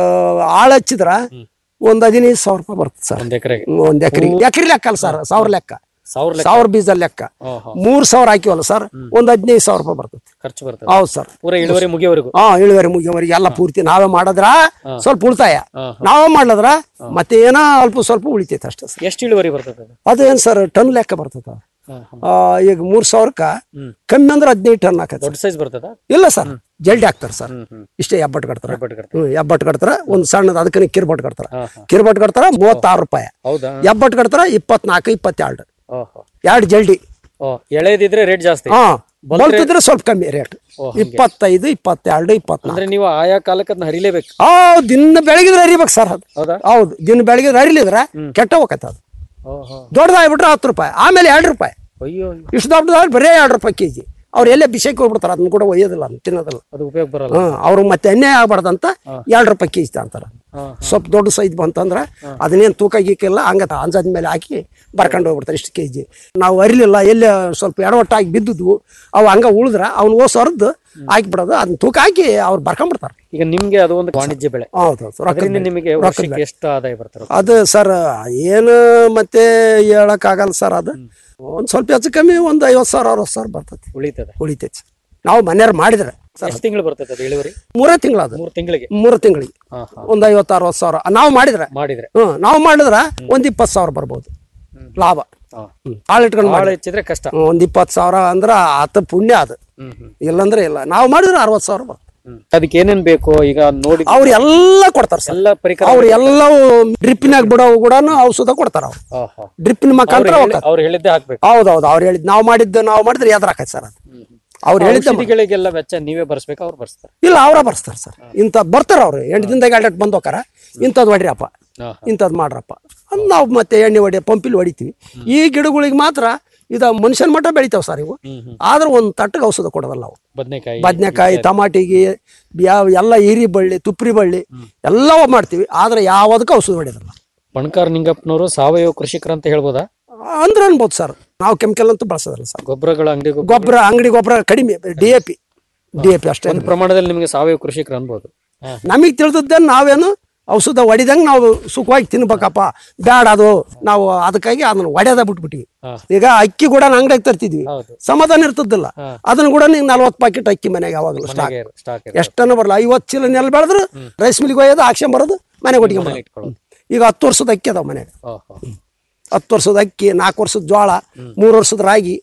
Speaker 9: ಆಳ್ ಹಚ್ಚಿದ್ರ ಒಂದ್ ಹದಿನೈದು ಸಾವಿರ ರೂಪಾಯಿ ಬರ್ತದೆ ಸರ್
Speaker 8: ಒಂದ್ ಎಕರೆಗೆ
Speaker 9: ಒಂದ್ ಎಕರೆ ಎಕರೆ ಲೆಕ್ಕ ಅಲ್ಲ ಸರ್ ಸಾವಿರ ಲೆಕ್ಕ
Speaker 8: ಸಾವಿರ ಲೆಕ್ಕ
Speaker 9: ಸಾವಿರ ಬೀಜ ಲೆಕ್ಕ
Speaker 8: ಓಹೋ
Speaker 9: ಮೂರ್ ಸಾವಿರ ಹಾಕಿವಲ್ಲ ಸರ್ ಒಂದ್ ಹದಿನೈದು ಸಾವಿರ ರೂಪಾಯಿ ಬರ್ತದೆ
Speaker 8: ಖರ್ಚು ಬರ್ತದೆ
Speaker 9: ಹೌದು ಸರ್
Speaker 8: ಪೂರ ಇಳುವರಿ ಮುಗಿಯವರೆಗೂ
Speaker 9: ಹಾ ಇಳುವರಿ ಮುಗಿಯವರೆಗೆ ಎಲ್ಲ ಪೂರ್ತಿ ನಾವೇ ಮಾಡಿದ್ರ ಸ್ವಲ್ಪ ಉಳಿತಾಯ
Speaker 8: ಹಾ,
Speaker 9: ನಾವೇ ಮಾಡ್ಲದ್ರ ಮತ್ತೆ ಏನೋ ಅಲ್ಪ ಸ್ವಲ್ಪ ಉಳಿತೈತೆ ಅಷ್ಟೇ ಸರ್
Speaker 8: ಎಷ್ಟು ಇಳುವರಿ ಬರ್ತದೆ ಅದು
Speaker 9: ಅದೇನ್ ಸರ್ ಟನ್ ಲೆಕ್ಕ ಬರ್ತದ
Speaker 8: ಹಾ, ಹಾ.
Speaker 9: ಆ, ಈಗ ಮೂರ್ ಸಾವಿರಕ್ಕ ಕಮ್ಮಿ ಅಂದ್ರೆ ಹದಿನೈದು ಟನ್ ಹಾಕತ್ತೆ
Speaker 8: ದೊಡ್ಡ ಸೈಜ್ ಬರ್ತದ
Speaker 9: ಇಲ್ಲ ಸರ್ ಜಲ್ದಿ ಹಾಕ್ತಾರೆ ಸರ್
Speaker 8: ಹ್ಮ್ ಹ್ಮ್
Speaker 9: ಇಷ್ಟೇ ಎಬ್ಬಟ್ಟು ಕಟ್ತಾರ
Speaker 8: ಬಟ್ ಕಟ್ತಾರೆ.
Speaker 9: ಹ್ಮ್ ಎಬ್ಬಟ್ಟು ಕಟ್ತಾರ ಒಂದ್ ಸಣ್ಣದ ಅದಕ್ಕೆ ಕಿರ್ಬಟ್ ಕಟ್ತಾರ
Speaker 8: ಹಾ, ಹಾ.
Speaker 9: ಕಿರ್ಬಟ್ ಕಟ್ತಾರ ಮೂವತ್ತಾರು ರೂಪಾಯಿ
Speaker 8: ಹೌದಾ
Speaker 9: ಎಬ್ಬಟ್ಟು ಕಟ್ತಾರ ಇಪ್ಪತ್ನಾಲ್ಕು ಇಪ್ಪತ್ತೆರಡು
Speaker 8: ಓಹೋ
Speaker 9: ಎರಡು ಜಲ್ಡಿ
Speaker 8: ಓ ಎಳೆದಿದ್ರೆ ರೇಟ್ ಜಾಸ್ತಿ
Speaker 9: ಹಾ ಬಲ್ತಿದ್ರೆ ಸ್ವಲ್ಪ ಕಮ್ಮಿ ರೇಟ್
Speaker 8: ಓ, ಹಂಗೆ.
Speaker 9: ಇಪ್ಪತ್ತೈದು ಇಪ್ಪತ್ತೆರಡು ಇಪ್ಪತ್ನಾಲ್ಕು
Speaker 8: ಅಂದ್ರೆ ನೀವು ಆಯಾ ಕಾಲಕ್ಕೆ ಅದನ್ನ ಹರಿಲೇಬೇಕು
Speaker 9: ಆ ದಿನ ಬೆಳಗಿದ್ರೆ ಹರಿಬೇಕು ಸರ್ ಅದು
Speaker 8: ಹೌದಾ
Speaker 9: ಹೌದು ದಿನ ಬೆಳಗಿದ್ರೆ ಹರಿಲಿದ್ರೆ ಕೆಟ್ಟ ಹೋಗತ್ತೆ ಅದು
Speaker 8: ಓಹೋ
Speaker 9: ದೊಡ್ಡದಾಗ್ಬಿಟ್ರೆ ಹತ್ತು ರೂಪಾಯಿ ಆಮೇಲೆ ಎರಡು ರೂಪಾಯಿ
Speaker 8: ಅಯ್ಯೋ
Speaker 9: ಇಷ್ಟು ದೊಡ್ಡದಾದ್ರೆ ಬರೇ ಎರಡು ರೂಪಾಯಿ ಕೆಜಿ ಅವ್ರು ಎಲ್ಲೇ ಬಿಸಕ್ಕೆ ಹೋಗ್ಬಿಡ್ತಾರೆ ಅದನ್ನ ಕೂಡ ಒಯ್ಯೋದಿಲ್ಲ ಅದನ್ನ ತಿನ್ನೋದಿಲ್ಲ
Speaker 8: ಅದು ಉಪಯೋಗ ಬರಲ್ಲ
Speaker 9: ಹ್ಮ್ ಅವ್ರು ಮತ್ತೆ ಅನ್ಯಾಯ ಆಗ್ಬಾರ್ದಂತ ಎರಡು ರೂಪಾಯಿ ಕೆಜಿ ಅಂತಾರ
Speaker 8: ಹಾ,
Speaker 9: ಸ್ವಲ್ಪ ದೊಡ್ಡ ಸೈಜ್ ಬಂತಂದ್ರ ಅದನ್ನೇನು ತೂಕ ಗೀಕಿಲ್ಲ ಹಂಗ ಅಂಜದ ಮೇಲೆ ಹಾಕಿ ಬರ್ಕೊಂಡು ಹೋಗ್ಬಿಡ್ತಾರೆ ಇಷ್ಟು ಕೆಜಿ ನಾವು ಅರಿಲಿಲ್ಲ ಎಲ್ಲೇ ಸ್ವಲ್ಪ ಎಡವಟ್ಟಾಗಿ ಬಿದ್ದಿದ್ವು ಅವು ಹಂಗ ಉಳಿದ್ರ ಅವ್ನು ಓಸ್ ಹೊರದ್ದು ಹಾಕಿಬಿಡೋದು ಅದನ್ನ ತೂಕ ಹಾಕಿ ಅವ್ರು ಬರ್ಕೊಂಡ್ಬಿಡ್ತಾರೆ
Speaker 8: ಈಗ ನಿಮ್ಗೆ ಅದು ಒಂದು ವಾಣಿಜ್ಯ ಬೆಳೆ
Speaker 9: ಹೌದು ಹೌದು ರೊಕ್ಕದ
Speaker 8: ಅದರಿಂದ
Speaker 9: ಬೆಲೆ.
Speaker 8: ನಿಮಗೆ
Speaker 9: ರೊಕ್ಕದ
Speaker 8: ವರ್ಷಕ್ಕೆ
Speaker 9: ಬೆಲೆ.
Speaker 8: ಎಷ್ಟು ಆದಾಯ ಬರ್ತಾರೆ
Speaker 9: ಅದು ಸರ್ ಏನು ಮತ್ತೆ ಹೇಳಕ್ಕಾಗಲ್ಲ ಸರ್ ಅದು ಒಂದ್ ಸ್ವಲ್ಪ ಹೆಚ್ಚು ಕಮ್ಮಿ ಒಂದು ಐವತ್ತು ಸಾವಿರ ಅರವತ್ತು ಸಾವಿರ ಬರ್ತೈತಿ
Speaker 8: ಉಳಿತದೆ
Speaker 9: ಉಳಿತೈತಿ ಸರ್ ನಾವು ಮನೆಯವ್ರು ಮಾಡಿದ್ರೆ
Speaker 8: ಎಷ್ಟು ತಿಂಗಳು ಬರ್ತದೆ ಅದು ಇಳುವರಿ
Speaker 9: ಮೂರೇ ತಿಂಗಳು ಅದು
Speaker 8: ಮೂರು ತಿಂಗಳಿಗೆ
Speaker 9: ಮೂರು ತಿಂಗಳಿಗೆ
Speaker 8: ಹಾ ಹಾ
Speaker 9: ಒಂದು ಐವತ್ತು ಅರವತ್ತು ಸಾವಿರ ನಾವು ಮಾಡಿದ್ರೆ
Speaker 8: ಮಾಡಿದ್ರೆ
Speaker 9: ಹ್ಮ್ ನಾವು ಮಾಡಿದ್ರೆ ಒಂದ್ ಇಪ್ಪತ್ತು ಸಾವಿರ ಬರ್ಬೋದು ಲಾಭ
Speaker 8: ಹಾ.
Speaker 9: ಹ್ಮ್. ಆಳ್ ಇಟ್ಕೊಂಡು
Speaker 8: ಭಾಳ
Speaker 9: ಮಾಡಿ
Speaker 8: ಹೆಚ್ಚಿದ್ರೆ ಕಷ್ಟ
Speaker 9: ಒಂದ್ ಇಪ್ಪತ್ತು ಸಾವಿರ ಅಂದ್ರೆ ಆತ ಪುಣ್ಯ ಅದು
Speaker 8: ಹ್ಮ್ ಹ್ಮ್
Speaker 9: ಇಲ್ಲಂದ್ರೆ ಇಲ್ಲ ನಾವು ಮಾಡಿದ್ರೆ ಅರವತ್ತು ಸಾವಿರ ಬರ್ತದೆ
Speaker 8: ಹ್ಮ್. ಅದಕ್ಕೆ ಏನೇನ್ ಬೇಕು ಈಗ ನೋಡಿ
Speaker 9: ಅವ್ರು ಎಲ್ಲ ಕೊಡ್ತಾರೆ ಸರ್
Speaker 8: ಎಲ್ಲ ಪರಿಕರ
Speaker 9: ಅವ್ರು ಎಲ್ಲವೂ ಡ್ರಿಪ್ಪಿನಾಗ ಬಿಡೋವು ಕೂಡ ಔಷಧ ಕೊಡ್ತಾರ ಅವ್ರು
Speaker 8: ಹಾ, ಹಾ.
Speaker 9: ಡ್ರಿಪ್ಪಿನ ಮುಖಾಂತರ
Speaker 8: ಅವ್ರು
Speaker 9: ಹೋಗ್ತಾರೆ
Speaker 8: ಹೇಳಿ- ಅವ್ರು ಹೇಳಿದ್ದೆ ಹಾಕ್ಬೇಕು
Speaker 9: ಹೌದೌದು ಅವ್ರು ಹೇಳಿದ್ ನಾವು ಮಾಡಿದ್ದು ನಾವು ಮಾಡಿದ್ರೆ ಎದುರಾಕೈತೆ ಸರ್ ಅದು ಅವ್ರು ಹೇಳಿದ್ದೆ ಮಾಡಿ.
Speaker 8: ಔಷಧಿಗಳಿಗೆಲ್ಲ ವೆಚ್ಚ ನೀವೇ ಬರ್ಸ್ಬೇಕು ಅವ್ರು ಬರ್ಸ್ತಾರೆ
Speaker 9: ಇಲ್ಲ ಅವರ ಬರ್ಸ್ತಾರೆ ಸರ್ ಇಂಥ ಬರ್ತಾರ ಅವ್ರು ಎಂಟು ದಿನದಾಗ ಎರಡು ಬಂದು ಹೋಕಾರ ಇಂಥದ್ದು ಹೊಡ್ರಿಯಪ್ಪ
Speaker 8: ಹಾ,
Speaker 9: ಇಂಥದ್ದು ಮಾಡ್ರಪ್ಪ ಅಂದ್ ನಾವು ಮತ್ತೆ ಎಣ್ಣೆ ಹೊಡಿ ಪಂಪಿಲ್ ಹೊಡಿತೀವಿ ಈ ಗಿಡಗಳಿಗೆ ಮಾತ್ರ ಇದು ಮನುಷ್ಯನ ಮಟ್ಟ ಬೆಳಿತಾವ ಸರ್ ಇವು ಆದ್ರೆ ಒಂದು ತಟ್ಟಗೆ ಔಷಧ ಕೊಡೋದಲ್ಲ ಅವು
Speaker 8: ಬದನೆಕಾಯಿ
Speaker 9: ಬದನೆಕಾಯಿ ಟಮಾಟಿಗೆ ಯಾವ ಎಲ್ಲ ಈರಿ ಬಳ್ಳಿ ತುಪ್ರಿ ಬಳ್ಳಿ ಎಲ್ಲವ ಮಾಡ್ತೀವಿ ಆದ್ರೆ ಯಾವುದಕ್ಕೂ ಔಷಧ ಹೊಡೆಯೋದಿಲ್ಲ
Speaker 8: ಬಣಕಾರ್ ನಿಂಗಪ್ಪನವರು ಸಾವಯವ ಕೃಷಿಕರು ಅಂತ ಹೇಳ್ಬೋದಾ
Speaker 9: ಅಂದ್ರೆ ಅನ್ಬೋದು ಸರ್ ನಾವು ಕೆಮಿಕಲ್ ಅಂತೂ ಬಳಸೋದಿಲ್ಲ ಸರ್
Speaker 8: ಗೊಬ್ಬರಗಳ ಅಂಗಡಿ ಗೊಬ್ಬರ
Speaker 9: ಗೊಬ್ಬರ ಅಂಗಡಿ ಗೊಬ್ಬರ ಕಡಿಮೆ D A P D A P ಅಷ್ಟೇ
Speaker 8: ಒಂದು ಪ್ರಮಾಣದಲ್ಲಿ ನಿಮಗೆ ಸಾವಯವ ಕೃಷಿಕರು ಅನ್ಬೋದು ಹಾ.
Speaker 9: ನಮಗೆ ತಿಳಿದದ್ದೇನು ನಾವೇನು ಔಷಧ ಹೊಡಿದಂಗೆ ನಾವು ಸುಖವಾಗಿ ತಿನ್ಬೇಕಪ್ಪ ಬ್ಯಾಡ ಅದು ನಾವು ಅದಕ್ಕಾಗಿ ಅದನ್ನ ಹೊಡೆದ ಬಿಟ್ಬಿಟ್ಟಿವಿ
Speaker 8: ಹಾ.
Speaker 9: ಈಗ ಅಕ್ಕಿ ಕೂಡ ಅಂಗಡಿಗೆ ತರ್ತಿದ್ವಿ
Speaker 8: ಹೌದು
Speaker 9: ಸಮಾಧಾನ ಇರ್ತದಿಲ್ಲ
Speaker 8: ಹಾ.
Speaker 9: ಅದನ್ನ ಕೂಡ ನೀವು ನಲ್ವತ್ತು ಪಾಕೆಟ್ ಅಕ್ಕಿ ಮನೆಗೆ ಯಾವಾಗಲೂ ಸ್ಟಾಕ್
Speaker 8: ಸ್ಟಾಕ್
Speaker 9: ಎಷ್ಟನ್ನು ಬರಲ್ಲ ಐವತ್ತು ಚೀಲ ನೆಲ ಬೆಳೆದ್ರು ರೈಸ್ ಮಿಲ್ಗೆ ಒಯ್ಯೋದು ಹಾಕ್ಸ್ಕೊಂಡ್ ಬರೋದು ಮನೆಗೆ ಒಟ್ಟಿಗೆ
Speaker 8: ಇಟ್ಕೊಳ್ಳೋದು
Speaker 9: ಈಗ ಹತ್ತು ವರ್ಷದ ಅಕ್ಕಿ ಅದಾವ ಮನೆಗೆ
Speaker 8: ಓಹೋ
Speaker 9: ಹತ್ತು ವರ್ಷದ ಅಕ್ಕಿ ನಾಲ್ಕು ವರ್ಷದ ಜೋಳ ಮೂರು ವರ್ಷದ ರಾಗಿ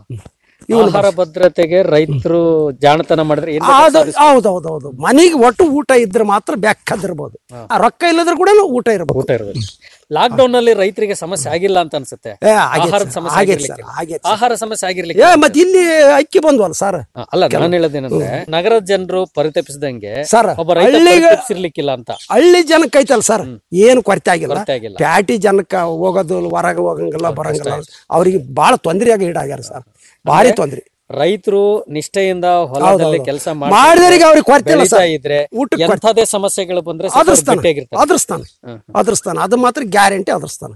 Speaker 8: ಆಹಾರ ಭದ್ರತೆಗೆ ರೈತರು ಜಾಣತನ ಮಾಡಿದ್ರೆ ಏನ್
Speaker 9: ಅದು ಹೌದೌದೌದು ಮನೆಗೆ ಒಟ್ಟು ಊಟ ಇದ್ರೆ ಮಾತ್ರ ಬೆಕ್ಕದಿರ್ಬೋದು ಆ ರೊಕ್ಕ ಇಲ್ಲದ್ರೆ ಕೂಡ ಊಟ ಇರ್ಬೇಕು
Speaker 8: ಊಟ ಇರ್ಬೇಕು ಲಾಕ್ ಡೌನ್ ನಲ್ಲಿ ರೈತರಿಗೆ ಸಮಸ್ಯೆ ಆಗಿಲ್ಲ ಅಂತ ಅನ್ಸುತ್ತೆ
Speaker 9: ಏ, ಆಗೈತೆ
Speaker 8: ಆಹಾರದ
Speaker 9: ಸರ್,
Speaker 8: ಸಮಸ್ಯೆ
Speaker 9: ಆಗೈತೆ
Speaker 8: ಆಗಿರ್ಲಿಕ್ಕಿಲ್ಲ.
Speaker 9: ಸರ್, ಆಗೈತೆ
Speaker 8: ಆಹಾರ ಸಮಸ್ಯೆ ಆಗಿರ್ಲಿಕ್ಕೆ
Speaker 9: ಏ ಮತ್ತೆ ಇಲ್ಲಿ ಅಕ್ಕಿ ಬಂದ್ವಲ್ಲ ಸರ್
Speaker 8: ಆ, ಅಲ್ಲ ನಾನು ಹೇಳೋದೇನಂದ್ರೆ ನಗರದ ಜನರು ಪರಿತಪಿಸಿದಂಗೆ
Speaker 9: ಸರ್,
Speaker 8: ಒಬ್ಬ ರೈತ
Speaker 9: ಹಳ್ಳಿಗ-
Speaker 8: ಪರಿತಪಿಸಿರ್ಲಿಕ್ಕಿಲ್ಲ ಅಂತ
Speaker 9: ಹಳ್ಳಿ ಜನಕ್ಕೆ ಐತಲ್ಲ ಸರ್ ಏನು ಕೊರತೆ ಆಗಿಲ್ಲ
Speaker 8: ಕೊರತೆ ಆಗಿಲ್ಲ.
Speaker 9: ಪ್ಯಾಟಿ ಜನಕ್ಕೆ ಹೋಗೋದು ಹೊರಗೆ ಹೋಗಂಗಿಲ್ಲ ಬರಂಗಿಲ್ಲ ಅವ್ರಿಗೆ ಭಾಳ ತೊಂದರೆಯಾಗಿ ಈಡಾಗ್ಯಾರ ಸರ್ ಭಾರಿ ತೊಂದ್ರೆ
Speaker 8: ರೈತರು ನಿಷ್ಠೆಯಿಂದ ಹೊಲದಲ್ಲಿ ಕೆಲಸ
Speaker 9: ಮಾಡಿದವರಿಗೆ ಅವ್ರಿಗೆ ಕೊರತೆ ಇಲ್ಲ
Speaker 8: ಬೆಳೀತಾ
Speaker 9: ಸರ್
Speaker 8: ಇದ್ರೆ
Speaker 9: ಊಟಕ್ಕೆ ಕೊರತೆ
Speaker 8: ಎಂಥದೇ ಸಮಸ್ಯೆಗಳು ಬಂದ್ರೆ ಸ್ವಲ್ಪ ಅವ್ರು
Speaker 9: ಅದ್ರಸ್ತಾನ
Speaker 8: ಗಟ್ಟಿಯಾಗಿರ್ತಾರೆ
Speaker 9: ಅದ್ರಸ್ತಾನ ಅದ್ರಸ್ತಾನ ಅದು ಮಾತ್ರ ಗ್ಯಾರಂಟಿ ಅದ್ರಸ್ತಾನ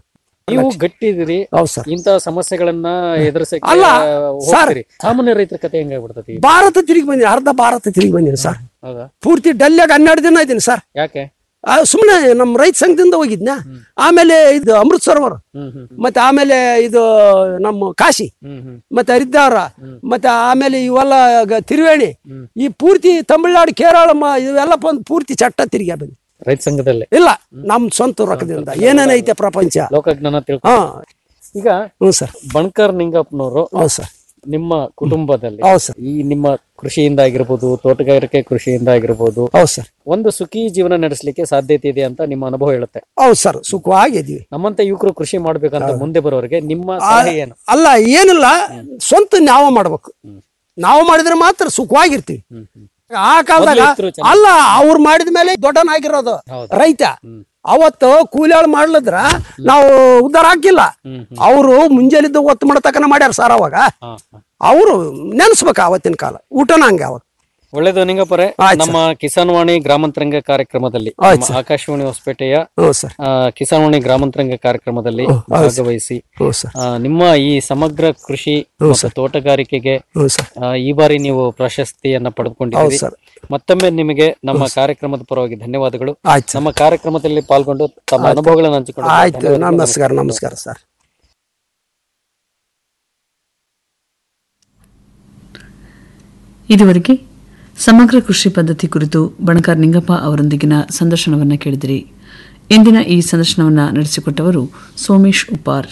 Speaker 8: ನೀವು ಗಟ್ಟಿದಿರಿ
Speaker 9: ಹೌದು ಸರ್
Speaker 8: ಇಂತ ಸಮಸ್ಯೆಗಳನ್ನ ಎದುರಿಸಕ್ಕೆ
Speaker 9: ಅಲ್ಲ,
Speaker 8: ಹೋಗ್ತೀರಿ ಸಾಮಾನ್ಯ ರೈತರ ಕತೆ ಹೆಂಗಾಗ್ಬಿಡ್ತತಿ
Speaker 9: ಭಾರತ ತಿರುಗಿ ಬಂದಿನಿ ಅರ್ಧ ಭಾರತ ತಿರುಗಿ ಬಂದಿನಿ ಸರ್
Speaker 8: ಹೌದಾ
Speaker 9: ಪೂರ್ತಿ ಡೆಲ್ಲಿಯಾಗ ಹನ್ನೆರಡು ದಿನ ಇದ್ದೀನಿ ಸರ್
Speaker 8: ಯಾಕೆ
Speaker 9: ಸುಮ್ಮನೆ ನಮ್ಮ ರೈತ ಸಂಘದಿಂದ ಹೋಗಿದ್ನ ಆಮೇಲೆ ಇದು ಅಮೃತ್ ಸರೋವರ
Speaker 8: ಹ್ಮ್ ಹ್ಮ್
Speaker 9: ಮತ್ತೆ ಆಮೇಲೆ ಇದು ನಮ್ಮ ಕಾಶಿ
Speaker 8: ಹ್ಮ್ ಹ್ಮ್
Speaker 9: ಮತ್ತೆ ಹರಿದ್ವಾರ ಮತ್ತೆ ಆಮೇಲೆ ಇವೆಲ್ಲ ಗ- ತಿರುವೇಣಿ ಈ ಪೂರ್ತಿ ತಮಿಳ್ನಾಡು ಕೇರಳ ಮ- ಇವೆಲ್ಲ ಬಂದು ಪೂರ್ತಿ ಚಟ್ಟ ತಿರುಗಿ ಬಂದು
Speaker 8: ರೈತ ಸಂಘದಲ್ಲಿ
Speaker 9: ಇಲ್ಲ ನಮ್ ಸ್ವಂತ ರೊಕ್ಕದಿಂದ ಏನೇನೈತೆ ಪ್ರಪಂಚ
Speaker 8: ಲೋಕಜ್ಞಾನ ತಿಳ್ಕೊ
Speaker 9: ಹಾ
Speaker 8: ಈಗ
Speaker 9: ಹ್ಞೂ ಸರ್
Speaker 8: ಬಣ್ಕರ್ ನಿಂಗಪ್ಪನವರು
Speaker 9: ಹೌದು ಸರ್
Speaker 8: ನಿಮ್ಮ ಕುಟುಂಬದಲ್ಲಿ
Speaker 9: ಹೌದು ಸರ್
Speaker 8: ಈ ನಿಮ್ಮ ಕೃಷಿಯಿಂದ ಆಗಿರ್ಬೋದು ತೋಟಗಾರಿಕೆ ಕೃಷಿಯಿಂದ ಆಗಿರ್ಬೋದು
Speaker 9: ಹೌದು ಸರ್
Speaker 8: ಒಂದು ಸುಖಿ ಜೀವನ ನಡೆಸಲಿಕ್ಕೆ ಸಾಧ್ಯತೆ ಇದೆ ಅಂತ ನಿಮ್ಮ ಅನುಭವ ಹೇಳುತ್ತೆ
Speaker 9: ಹೌದು ಸರ್ ಸುಖವಾಗಿದ್ದೀವಿ
Speaker 8: ನಮ್ಮಂತ ಯುವಕರು ಕೃಷಿ ಮಾಡ್ಬೇಕಂತ ಮುಂದೆ ಬರೋರಿಗೆ ನಿಮ್ಮ ಸಲಹೆ ಏನು
Speaker 9: ಅಲ್ಲ ಏನಿಲ್ಲ ಸ್ವಂತ ನಾವು ಮಾಡ್ಬೇಕು ನಾವು ಮಾಡಿದ್ರೆ ಮಾತ್ರ ಸುಖವಾಗಿರ್ತೀವಿ ಆ ಕಾಲದಾಗ
Speaker 8: ಮೊದ್ಲು ಇದ್ರು ಚೆನ್ನಾಗಿ.
Speaker 9: ಅಲ್ಲ ಅವ್ರು ಮಾಡಿದ ಮೇಲೆ ದೊಡ್ಡನಾಗಿರೋದು
Speaker 8: ಹೌದು.
Speaker 9: ರೈತ ಅವತ್ತು ಕೂಲಿಯಾಳು ಮಾಡ್ಲದ್ರ ನಾವು ಉದ್ಧಾರ ಹಾಕಿಲ್ಲ
Speaker 8: ಹ್ಮ್
Speaker 9: ಅವರು ಮುಂಜಾನಿದ್ದು ಒತ್ತು ಮಾಡತಕ್ಕನ ಮಾಡ್ಯಾರ ಸರ್ ಅವಾಗ
Speaker 8: ಹಾ, ಹಾ.
Speaker 9: ಅವರು ನೆನ್ಸ್ಬೇಕು ಅವತ್ತಿನ ಕಾಲ ಊಟನ ಹಂಗೆ ಅವತ್ತು
Speaker 8: ಒಳ್ಳೇದು ನಿಂಗಪ್ಪರೆ
Speaker 9: ಆಯ್ತು
Speaker 8: ನಮ್ಮ ಕಿಸಾನ್ ವಾಣಿ ಗ್ರಾಮಾಂತರಂಗ ಕಾರ್ಯಕ್ರಮದಲ್ಲಿ
Speaker 9: ಆಯ್ತು
Speaker 8: ನಮ್ಮ ಆಕಾಶವಾಣಿ ಹೊಸಪೇಟೆಯ
Speaker 9: ಹ್ಞೂ ಸರ್
Speaker 8: ಆ, ಕಿಸಾನ್ ವಾಣಿ ಗ್ರಾಮಾಂತರಂಗ ಕಾರ್ಯಕ್ರಮದಲ್ಲಿ ಭಾಗವಹಿಸಿ
Speaker 9: ಹ್ಞೂ ಸರ್
Speaker 8: ಆ, ನಿಮ್ಮ ಈ ಸಮಗ್ರ ಕೃಷಿ ಮತ್ತು ತೋಟಗಾರಿಕೆಗೆ
Speaker 9: ಹ್ಞೂ ಸರ್
Speaker 8: ಆ, ಈ ಬಾರಿ ನೀವು ಪ್ರಶಸ್ತಿಯನ್ನ
Speaker 9: ಹೌದು
Speaker 8: ಪಡೆದುಕೊಂಡಿದ್ದೀರಿ
Speaker 9: ಸರ್
Speaker 8: ಮತ್ತೊಮ್ಮೆ ನಿಮಗೆ ನಮ್ಮ ಕಾರ್ಯಕ್ರಮದ ಪರವಾಗಿ ಧನ್ಯವಾದಗಳು
Speaker 9: ಆಯ್ತು ಸರ್
Speaker 8: ನಮ್ಮ ಕಾರ್ಯಕ್ರಮದಲ್ಲಿ ಪಾಲ್ಗೊಂಡು ತಮ್ಮ ಅನುಭವಗಳನ್ನು ಹಂಚಿಕೊಂಡು
Speaker 9: ಆಯ್ತು ನಮಸ್ಕಾರ ನಮಸ್ಕಾರ ಸರ್
Speaker 7: ಇದುವರೆಗೆ ಸಮಗ್ರ ಕೃಷಿ ಪದ್ಧತಿ ಕುರಿತು ಬಣಕಾರ್ ನಿಂಗಪ್ಪ ಅವರೊಂದಿಗಿನ ಸಂದರ್ಶನವನ್ನು ಕೇಳಿದಿರಿ ಇಂದಿನ ಈ ಸಂದರ್ಶನವನ್ನು ನಡೆಸಿಕೊಟ್ಟವರು ಸೋಮೇಶ್ ಉಪಾರ್